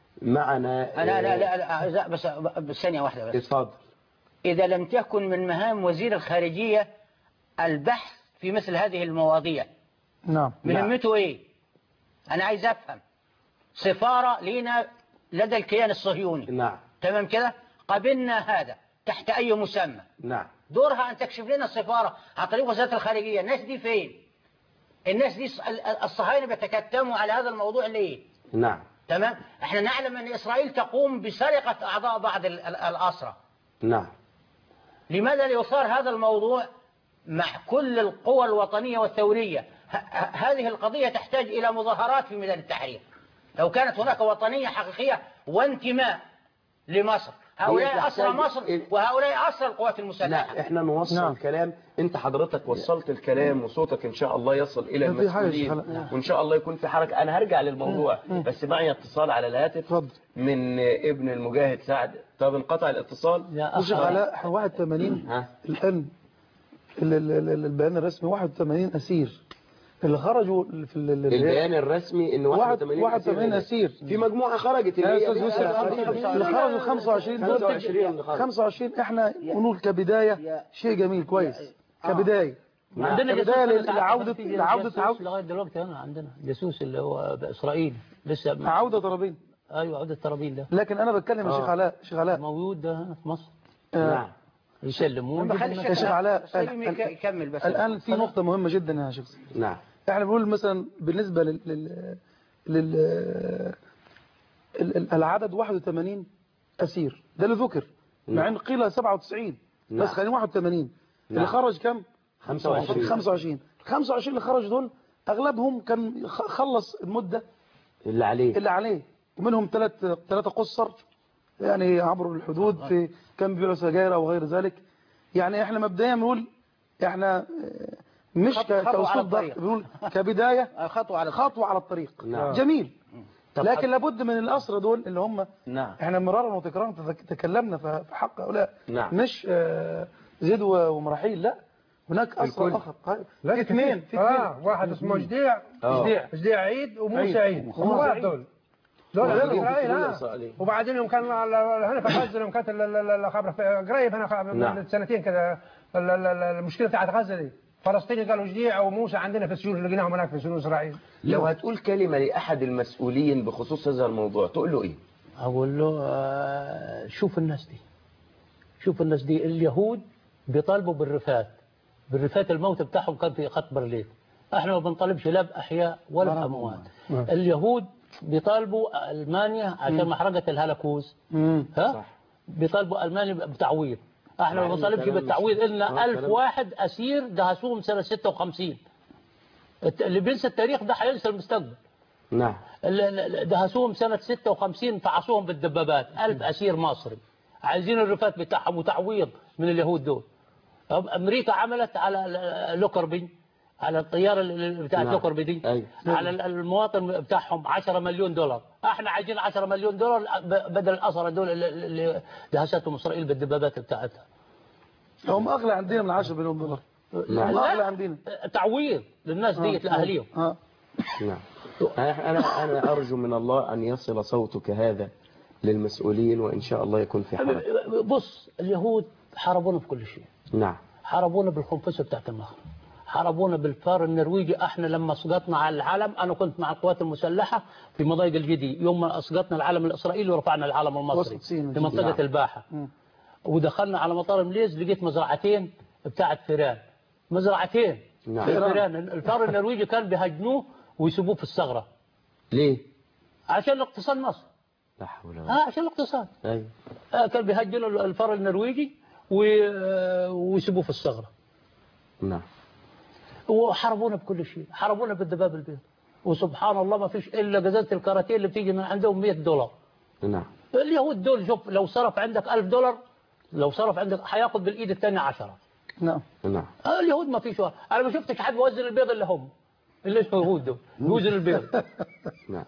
معنا أنا آه، لا لا لا لا بس بس ثانية واحدة بس اتفضل إذا لم تكن من مهام وزير الخارجية البحث في مثل هذه المواضيع نعم مهمته إيه أنا عايز أفهم سفارة لينا لدى الكيان الصهيوني نعم تمام كده قبلنا هذا تحت أي مسمى نعم دورها أن تكشف لنا السفارة عن طريق وزارة الخارجية الناس دي فين الناس دي الصهاينة بيتكتموا على هذا الموضوع ليه نعم تمام احنا نعلم أن إسرائيل تقوم بسرقة أعضاء بعض ال- ال- الأسرى نعم لماذا لا يثار هذا الموضوع مع كل القوى الوطنية والثورية ه- ه- هذه القضية تحتاج إلى مظاهرات في ميدان التحرير لو كانت هناك وطنية حقيقية وانتماء لمصر هؤلاء هي أسرى تحتاج- مصر وهؤلاء أسرى القوات المسلحة لا احنا نوصل نعم. نعم. الكلام انت حضرتت وصلت الكلام وصوتك ان شاء الله يصل الى ما في حاجة المسؤولين خلق- وان شاء الله يكون في حركه انا هرجع للموضوع بس معي اتصال على الهاتف اتفضل. من ابن المجاهد سعد طب انقطع الاتصال يا وشيخ أخي علاء احنا 81 ها الآن ال- ال- ال- البيان الرسمي 81 أسير اللي خرجوا في ال- ال- البيان الرسمي ان 81 81 أسير في مجموعه خرجت يا اللي هي أستاذ دي يوسف تقريباً. اللي خرجوا 25 دول 25 اللي خرجوا. 25 احنا نقول كبداية شيء جميل كويس كبداية عندنا جاسوس كبداية أنا لعودة في لعودة جاسوس عودة لغاية دلوقتي أنا عندنا جاسوس اللي هو بإسرائيل لسه عودة طرابين أيوة عودة ترابين ده لكن أنا بتكلم يا شيخ علاء شيخ علاء موجود ده هنا في مصر نعم يسلمون بخلي بدون يا شيخ علاء سليم ال- يك- يكمل بس الآن في نقطة مهمة جدا يا شيخ نعم احنا بنقول مثلا بالنسبة لل لل, لل... ال- ال- العدد 81 أسير ده اللي ذكر مع نعم. ان قيل 97 بس نعم. خلينا 81 اللي نعم. خرج كم 25 25 25 اللي خرج دول اغلبهم كان خ- خلص المدة اللي عليه اللي عليه ومنهم ثلاث ثلاثة قصر يعني عبروا الحدود في كان بيبيعوا سجاير او غير ذلك يعني احنا مبدئيا بنقول احنا آه، مش خطوة على كأسلوب ضغط الطريق. بنقول كبداية خطوة على خطوة على الطريق نعم. جميل طب لكن لابد من الأسرى دول اللي هم نعم احنا مرارا وتكرارا تذك- تكلمنا في في حق هؤلاء نعم. مش آه، زيد و- ومراحيل لا هناك أسرى الكل. آخر في اثنين في اثنين اه واحد اسمه جديع آه. جديع. جديع عيد وموسى عيد. عيد وموسى هم واحد عيد. دول دول موجودين غير في اسرائيل السجون ها الإسرائيلية. وبعدين يوم كان ال- ال- هنا في غزه يوم كانت ال- ال- الخبر في- قريب هنا خ- نعم. من سنتين كذا ال- ال- ال- المشكله بتاعت غزه دي فلسطيني قالوا جديع وموسى عندنا في السجون لقيناهم هناك في سجون اسرائيل لو هتقول كلمة لأحد المسؤولين بخصوص هذا الموضوع تقول له إيه؟ أقول له آه، شوف الناس دي شوف الناس دي اليهود بيطالبوا بالرفات بالرفات الموت بتاعهم كان في خط برلين احنا ما بنطالبش لا بأحياء ولا بأموات اليهود بيطالبوا ألمانيا عشان محرقة الهلكوز مم. ها صح. بيطالبوا ألمانيا بتعويض احنا مع ما إن بنطالبش الكلام مش- بالتعويض آه، إلا ألف كلام- واحد أسير دهسوهم سنة 56 الت- اللي بينسى التاريخ ده هينسى المستقبل نعم اللي- اللي دهسوهم سنة 56 فعصوهم بالدبابات ألف أسير مصري عايزين الرفات بتاعهم وتعويض من اليهود دول أم- أمريكا عملت على ال- لوكربي على الطيارة اللي بتاعت نعم. لوكربي دي أيوة. على ال- المواطن بتاعهم 10 مليون دولار احنا عايزين 10 مليون دولار ب- بدل الأسرى دول اللي- اللي دهستهم إسرائيل بالدبابات بتاعتها هم أغلى عندنا من 10 مليون دولار هم لا. أغلى عندنا تعويض للناس ديت لأهليهم اه نعم أنا أنا أنا أرجو من الله أن يصل صوتك هذا للمسؤولين وإن شاء الله يكون في حركة بص اليهود حاربونا في كل شيء نعم حاربونا بالخنفسة بتاعت النهر حاربونا بالفار النرويجي احنا لما اسقطنا على العلم انا كنت مع القوات المسلحه في مضايق الجدي يوم ما اسقطنا العلم الاسرائيلي ورفعنا العلم المصري وسط سين في منطقه نعم. الباحه ودخلنا على مطار مليز لقيت مزرعتين بتاعت فيران مزرعتين نعم. فيران الفار النرويجي كان بيهاجموه ويسيبوه في الثغرة ليه عشان الاقتصاد مصر لا حول ولا اه عشان الاقتصاد ايوه آه كان بيهجنوا الفار النرويجي و- آه، ويسيبوه في الثغرة نعم وحاربونا بكل شيء حاربونا بالدباب البيض وسبحان الله ما فيش الا جزازة الكاراتيه اللي بتيجي من عندهم 100 دولار نعم اليهود دول شوف لو صرف عندك 1000 دولار لو صرف عندك هياخد بالايد الثانيه 10 نعم نعم آه اليهود ما فيش واحد. انا ما شفتش حد بيوزن البيض الا هم اللي اليهود دول بيوزن البيض نعم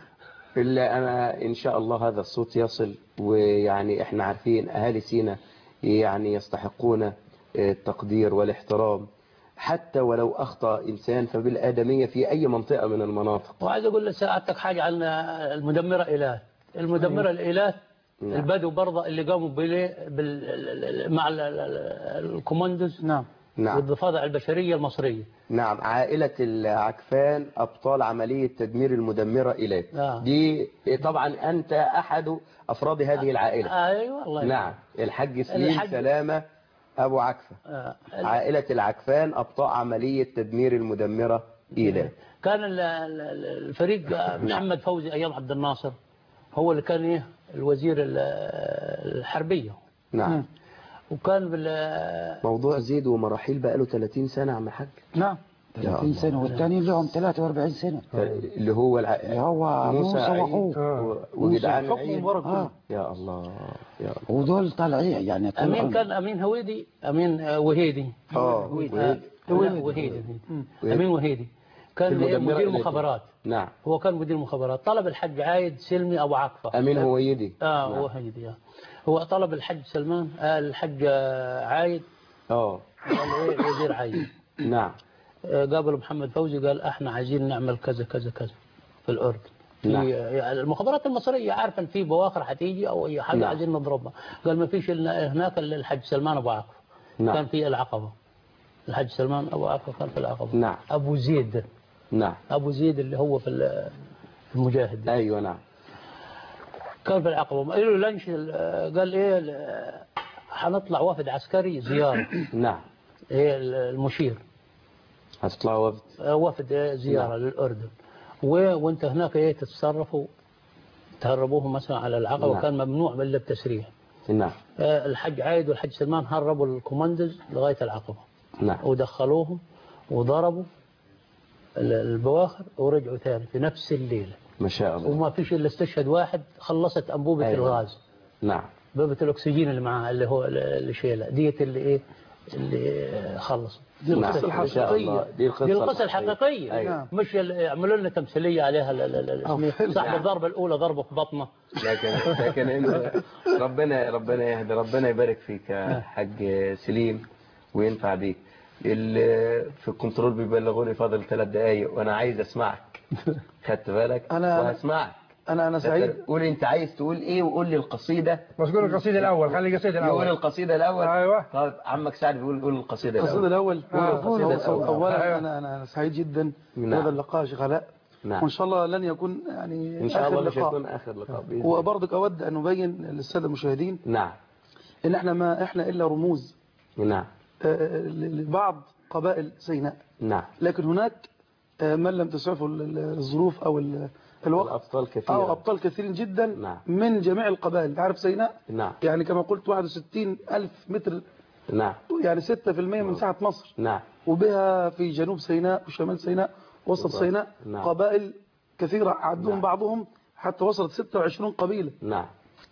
إلا أنا إن شاء الله هذا الصوت يصل ويعني إحنا عارفين أهالي سينا يعني يستحقون التقدير والاحترام حتى ولو أخطأ إنسان فبالآدمية في أي منطقة من المناطق وعايز اقول لسعادتك حاجه عن المدمره ايلات المدمره الايلات نعم. البدو برضه اللي قاموا بال... بال... مع ال- ال- ال- الكوماندوز نعم نعم والضفادع البشريه المصريه نعم عائلة العكفان أبطال عملية تدمير المدمرة إليك آه. دي طبعا أنت أحد أفراد هذه العائلة ايوه الله يرحمه. نعم الحاج سليم الحاج- سلامة أبو عكفة آه. عائلة العكفان أبطال عملية تدمير المدمرة إيلات كان ال- ال- ال- الفريق محمد فوزي ايام عبد الناصر هو اللي كان ايه الوزير ال- الحربيه نعم وكان بال موضوع زيد ومراحيل بقاله 30 سنة عم الحاج نعم 30 سنة والتانيين لهم 43 سنة اللي هو الع... اللي هو موسى عيد وأخوه و- وجدعان حكم عيد مبارك آه. يا الله يا الله ودول طالعين يعني امين طلعوا كان امين هويدي امين آه، وهيدي اه آه، وهيد. لا، وهيدي امين وهيدي كان المدمرة مدير إليك. مخابرات نعم هو كان مدير مخابرات طلب الحج عايد سلمي ابو عقفه أمين هويدي اه نعم. هو هيدي آه. هو طلب الحج سلمان آه الحج آه، عايد اه قال ايه وزير عايد نعم آه، قابل محمد فوزي قال احنا عايزين نعمل كذا كذا كذا في الاردن في نعم. يعني المخابرات المصريه عارفه ان في بواخر هتيجي او اي حاجه نعم. عايزين نضربها قال ما فيش إلا هناك الا الحج سلمان ابو عقفه نعم. كان في العقبه الحج سلمان ابو عقفه كان في العقبه نعم. ابو زيد نعم ابو زيد اللي هو في ال- في المجاهد أيوة نعم كان في العقبه قالوا له لنش قال ايه ال- هنطلع وفد عسكري زياره نعم ايه المشير هتطلعوا وفد وفد زيارة للأردن و... وانت هناك ايه تتصرفوا تهربوهم مثلا على العقبة نعم. وكان ممنوع من التسريح نعم آه، الحج عايد والحج سلمان هربوا الكوماندوز لغاية العقبة نعم ودخلوهم وضربوا ال- البواخر ورجعوا ثاني في نفس الليلة ما شاء الله وما فيش إلا استشهد واحد خلصت أنبوبة أيوة. الغاز نعم أنبوبة الأكسجين اللي معاه اللي هو اللي شيلها ديت اللي إيه اللي خلص دي القصة نعم. ما شاء الله. الحقيقية دي القصة دي القصة الحقيقية أيوة. نعم. مش ال- يعملوا لنا تمثيلية عليها ال- ال- ال- أو اسمه فيلم. صاحب نعم. الضربة الأولى ضربة في بطنه لكن لكن إنه ربنا ربنا يهدي ربنا يبارك فيك يا حاج سليم وينفع بيك ال- في الكنترول بيبلغوني فاضل ثلاث دقايق وانا عايز اسمعك خدت بالك أنا- وهسمعك أنا أنا سعيد قول انت عايز تقول ايه وقول لي القصيده بس قول القصيدة الأول خلي القصيدة يقول الأول القصيده الاول أيوة. طيب عمك سعد بيقول قول القصيده القصيدة الاول الأول آه، قول القصيدة أو- أو- الأول. أولا أيوة. أنا أنا أنا سعيد جدا نعم. بهذا اللقاء يا شيخ علاء نعم وإن شاء الله لن يكون يعني ان شاء آخر الله مش لقاء. هيكون اخر لقاء بإذن الله. وبرضك أود أن أبين للسادة المشاهدين نعم إن إحنا ما إحنا إلا رموز نعم آه، لبعض قبائل سيناء نعم لكن هناك آه، من لم تسعفه ال- ال- الظروف أو ال- الوقت الابطال كثير أو أبطال كثيرين جدا نعم. من جميع القبائل تعرف سيناء نعم يعني كما قلت 61 ألف متر نعم يعني 6% من مساحة مصر نعم وبها في جنوب سيناء وشمال سيناء وسط بالضبط. سيناء نعم. قبائل كثيرة عدهم نعم. بعضهم حتى وصلت 26 قبيلة نعم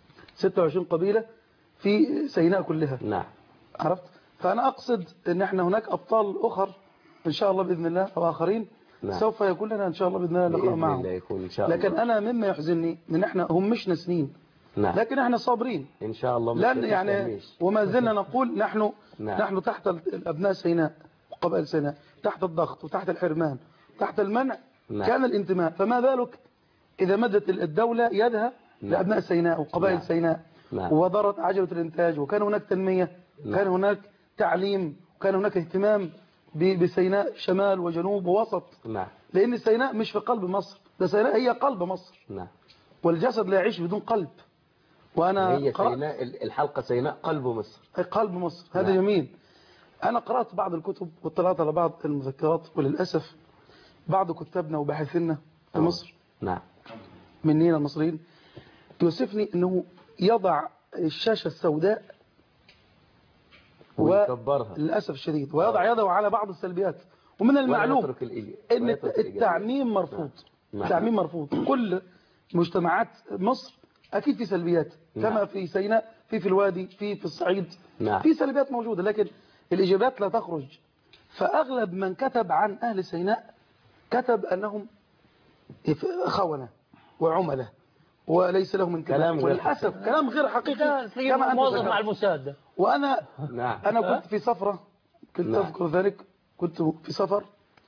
26 قبيلة في سيناء كلها نعم عرفت فأنا أقصد أن احنا هناك أبطال أخر إن شاء الله بإذن الله أو آخرين نعم. سوف يكون لنا إن شاء الله بإذن الله لقاء بإذن معهم الله يكون إن شاء الله لكن أنا مما يحزنني أن احنا هم مش ناسنين نعم لكن احنا صابرين إن شاء الله مش لأن مفيش يعني تهميش. وما زلنا نقول نحن نعم. نحن تحت أبناء سيناء وقبائل سيناء تحت الضغط وتحت الحرمان تحت المنع نعم. كان الانتماء فما بالك إذا مدت الدولة يدها نعم. لأبناء سيناء وقبائل نعم. سيناء نعم. وضرت عجلة الإنتاج وكان هناك تنمية نعم. كان هناك تعليم وكان هناك اهتمام ب- بسيناء شمال وجنوب ووسط نعم لأن سيناء مش في قلب مصر ده سيناء هي قلب مصر نعم والجسد لا يعيش بدون قلب وأنا هي قرأت سيناء الحلقة سيناء قلب مصر قلب مصر هذا نعم. جميل أنا قرأت بعض الكتب واطلعت على بعض المذكرات وللأسف بعض كتابنا وباحثينا في آه. مصر نعم مننا المصريين يوصفني أنه يضع الشاشة السوداء و- ويكبرها للأسف الشديد ويضع يده على بعض السلبيات ومن المعلوم ولا يترك الإيجاب. ان ولا يترك الإيجابية. التعميم مرفوض نعم. التعميم مرفوض كل مجتمعات مصر اكيد في سلبيات نعم. كما في سيناء في في الوادي في في الصعيد نعم. في سلبيات موجوده لكن الايجابيات لا تخرج فاغلب من كتب عن اهل سيناء كتب انهم خونه وعمله وليس لهم انتباه كلام غير وللاسف كلام غير حقيقي كما أنت موظف ذكرت. مع الموساد ده. وانا نعم أنا كنت في سفرة كنت نعم. أذكر ذلك كنت في سفر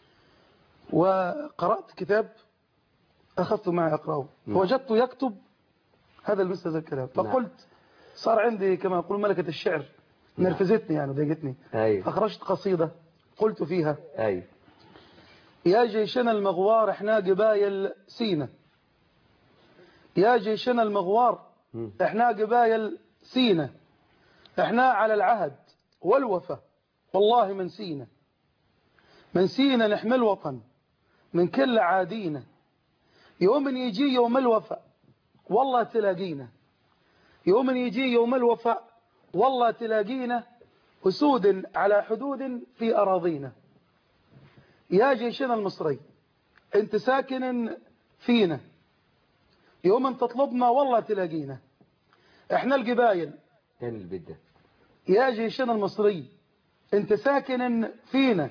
وقرأت كتاب أخذته معي أقرأه نعم. فوجدته يكتب هذا مثل هذا الكلام نعم. فقلت صار عندي كما يقول ملكة الشعر نرفزتني يعني ضايقتني أيوة فأخرجت قصيدة قلت فيها أيوة يا جيشنا المغوار احنا قبايل سينا يا جيشنا المغوار مم. احنا قبايل سينا احنا على العهد والوفا والله من سينا من سينا نحمل وطن من كل عادينا يوم يجي يوم الوفا والله تلاقينا يوم يجي يوم الوفا والله تلاقينا أسود على حدود في أراضينا يا جيشنا المصري انت ساكن فينا يوم ان تطلبنا والله تلاقينا احنا القبايل تاني البيت ده يا جيشنا المصري انت ساكن فينا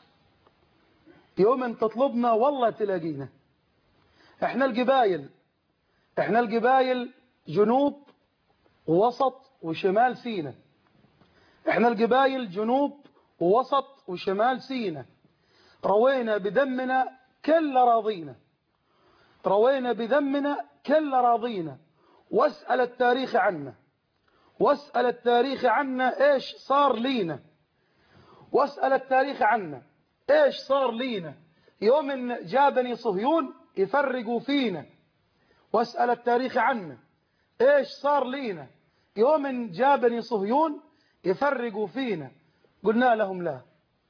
يوم ان تطلبنا والله تلاقينا احنا القبايل احنا القبايل جنوب ووسط وشمال سينا احنا القبايل جنوب ووسط وشمال سينا روينا بدمنا كل راضينا روينا بدمنا كل راضينا واسأل التاريخ عنا واسأل التاريخ عنا ايش صار لينا واسأل التاريخ عنا ايش صار لينا يوم إن جابني صهيون يفرقوا فينا واسأل التاريخ عنا ايش صار لينا يوم إن جابني صهيون يفرقوا فينا قلنا لهم لا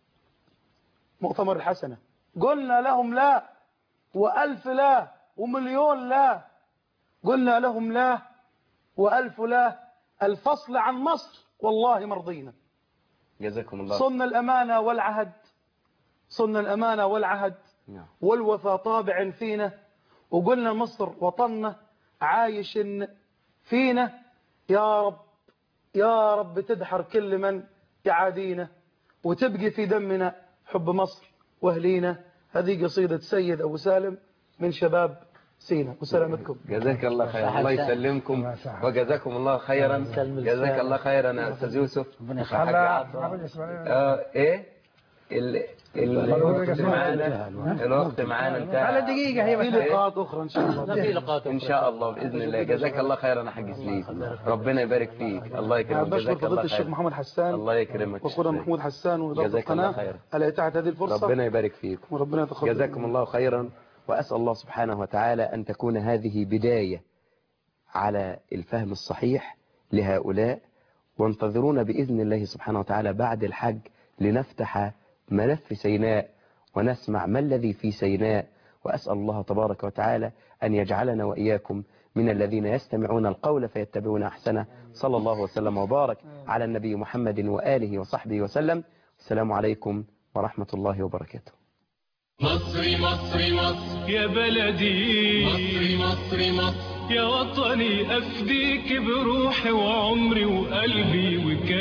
مؤتمر الحسنة قلنا لهم لا وألف لا ومليون لا قلنا لهم لا وألف لا الفصل عن مصر والله مرضينا جزاكم الله صن الأمانة والعهد صن الأمانة والعهد نعم والوفا طابع فينا وقلنا مصر وطننا عايش فينا يا رب يا رب تدحر كل من يعادينا وتبقي في دمنا حب مصر واهلينا هذه قصيدة سيد أبو سالم من شباب سينا وسلامتكم جزاك الله خير صحة الله الساعة. يسلمكم وجزاكم الله خيرا سلم جزاك الساعة. الله خيرا يا استاذ يوسف ربنا وحاج هلا عطا. حافظ اسماعيل اه ايه ال ال الوقت معانا الوقت معانا انتهى على دقيقة هي في بس لقاءات أخرى إن شاء الله لا في لقاءات ان شاء الله باذن الله جزاك الله خيرا يا حاج سليم ربنا يبارك فيك الله يكرمك بشكر جزاك فضيلة الله الشيخ خير محمد حسان الله يكرمك واخونا محمود حسان وإدارة جزاك الله القناة خيرا. على إتاحة هذه الفرصة ربنا يبارك فيك وربنا يتقبل جزاكم الله خيرا وأسأل الله سبحانه وتعالى أن تكون هذه بداية على الفهم الصحيح لهؤلاء وانتظرونا بإذن الله سبحانه وتعالى بعد الحج لنفتح ملف سيناء ونسمع ما الذي في سيناء وأسأل الله تبارك وتعالى أن يجعلنا وإياكم من الذين يستمعون القول فيتبعون أحسنه صلى الله وسلم وبارك على النبي محمد وآله وصحبه وسلم السلام عليكم ورحمة الله وبركاته مصري مصري مصر يا بلدي مصري مصري مصر يا وطني أفديك بروحي وعمري وقلبي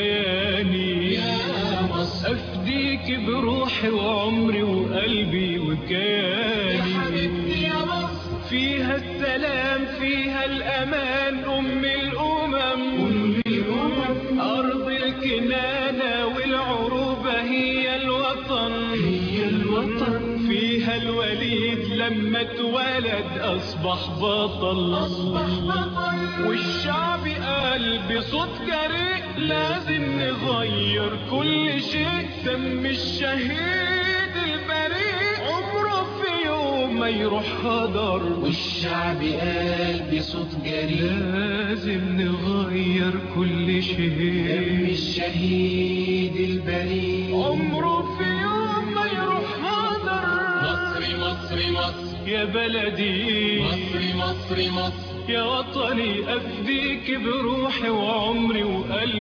وكياني يا مصر أفديك بروحي وعمري وقلبي وكياني يا حبيبتي يا مصر فيها السلام فيها الأمان أم الأمم أم الأمم أرض الكنانة والعروبة هي الوطن هي الوطن فيها الوليد لما اتولد أصبح بطل أصبح بطل والشعب قال بصوت جريء لازم نغير كل شيء سم الشهيد البريء عمره في يوم ما ما يروح هدر والشعب قال بصوت جريء لازم نغير كل شيء دم الشهيد البريء عمره في يوم ما يروح هدر مصري مصري مصر يا بلدي مصري مصري مصر يا وطني أفديك بروحي وعمري وقلبي